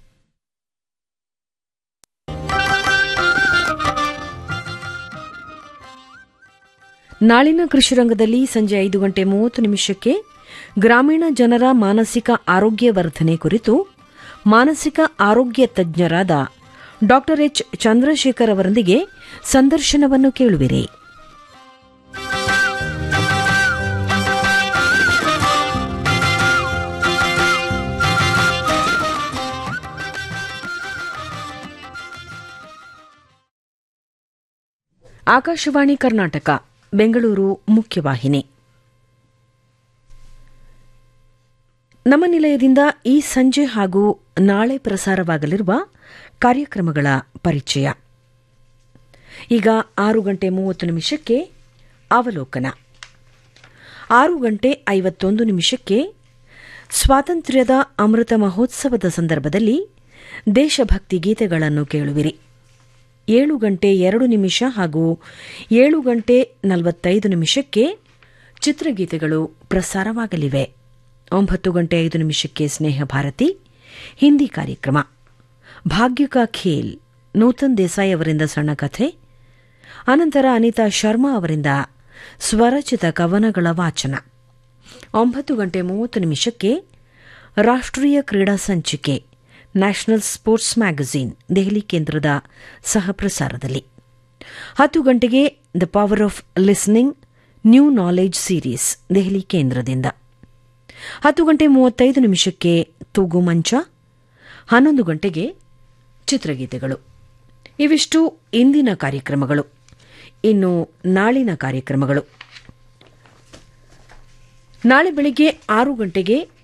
ನಾಳಿನ ಕೃಷಿ ರಂಗದಲ್ಲಿ ಸಂಜೆ ಐದು ಗಂಟೆ ಮೂವತ್ತು ನಿಮಿಷಕ್ಕೆ ಗ್ರಾಮೀಣ ಜನರ ಮಾನಸಿಕ ಆರೋಗ್ಯ ವರ್ಧನೆ ಕುರಿತು ಮಾನಸಿಕ ಆರೋಗ್ಯ ತಜ್ಞರಾದ ಡಾ ಎಚ್ ಚಂದ್ರಶೇಖರ್ ಅವರೊಂದಿಗೆ ಸಂದರ್ಶನವನ್ನು ಕೇಳುವಿರಿ ಆಕಾಶವಾಣಿ ಕರ್ನಾಟಕ ಬೆಂಗಳೂರು ಮುಖ್ಯವಾಹಿನಿ ನಮ್ಮ ನಿಲಯದಿಂದ ಈ ಸಂಜೆ ಹಾಗೂ ನಾಳೆ ಪ್ರಸಾರವಾಗಲಿರುವ ಕಾರ್ಯಕ್ರಮಗಳ ಪರಿಚಯ ಈಗ ಆರು ಗಂಟೆ ಮೂವತ್ತು ನಿಮಿಷಕ್ಕೆ ಅವಲೋಕನ ಆರು ಗಂಟೆ ಐವತ್ತೊಂದು ನಿಮಿಷಕ್ಕೆ ಸ್ವಾತಂತ್ರ್ಯದ ಅಮೃತ ಮಹೋತ್ಸವದ ಸಂದರ್ಭದಲ್ಲಿ ದೇಶಭಕ್ತಿ ಗೀತೆಗಳನ್ನು ಕೇಳುವಿರಿ ಏಳು ಗಂಟೆ ಎರಡು ನಿಮಿಷ ಹಾಗೂ ಏಳು ಗಂಟೆ ನಲವತ್ತೈದು ನಿಮಿಷಕ್ಕೆ ಚಿತ್ರಗೀತೆಗಳು ಪ್ರಸಾರವಾಗಲಿವೆ ಒಂಬತ್ತು ಗಂಟೆ ಐದು ನಿಮಿಷಕ್ಕೆ ಸ್ನೇಹ ಭಾರತಿ ಹಿಂದಿ ಕಾರ್ಯಕ್ರಮ ಭಾಗ್ಯ ಕಾ ಖೇಲ್ ನೂತನ್ ದೇಸಾಯಿ ಅವರಿಂದ ಸಣ್ಣ ಕಥೆ ಅನಂತರ ಅನಿತಾ ಶರ್ಮಾ ಅವರಿಂದ ಸ್ವರಚಿತ ಕವನಗಳ ವಾಚನ ಒಂಬತ್ತು ಗಂಟೆ ಮೂವತ್ತು ನಿಮಿಷಕ್ಕೆ ರಾಷ್ಟ್ರೀಯ ಕ್ರೀಡಾ ಸಂಚಿಕೆ ನ್ಯಾಷನಲ್ ಸ್ಪೋರ್ಟ್ಸ್ ಮ್ಯಾಗಝೀನ್ ದೆಹಲಿ ಕೇಂದ್ರದ ಸಹ ಪ್ರಸಾರದಲ್ಲಿ ಹತ್ತು ಗಂಟೆಗೆ the power of listening new knowledge series Delhi ಕೇಂದ್ರದಿಂದ ಹತ್ತು ಗಂಟೆ ಮೂವತ್ತೈದು ನಿಮಿಷಕ್ಕೆ ತೂಗು ಮಂಚ ಹನ್ನೊಂದು ಗಂಟೆಗೆ ಚಿತ್ರಗೀತೆಗಳು ಇವಿಷ್ಟು ಇಂದಿನ ಕಾರ್ಯಕ್ರಮಗಳು ಇನ್ನು ನಾಳಿನ ಕಾರ್ಯಕ್ರಮಗಳು ನಾಳೆ ಬೆಳಿಗ್ಗೆ ಆರು ಗಂಟೆಗೆ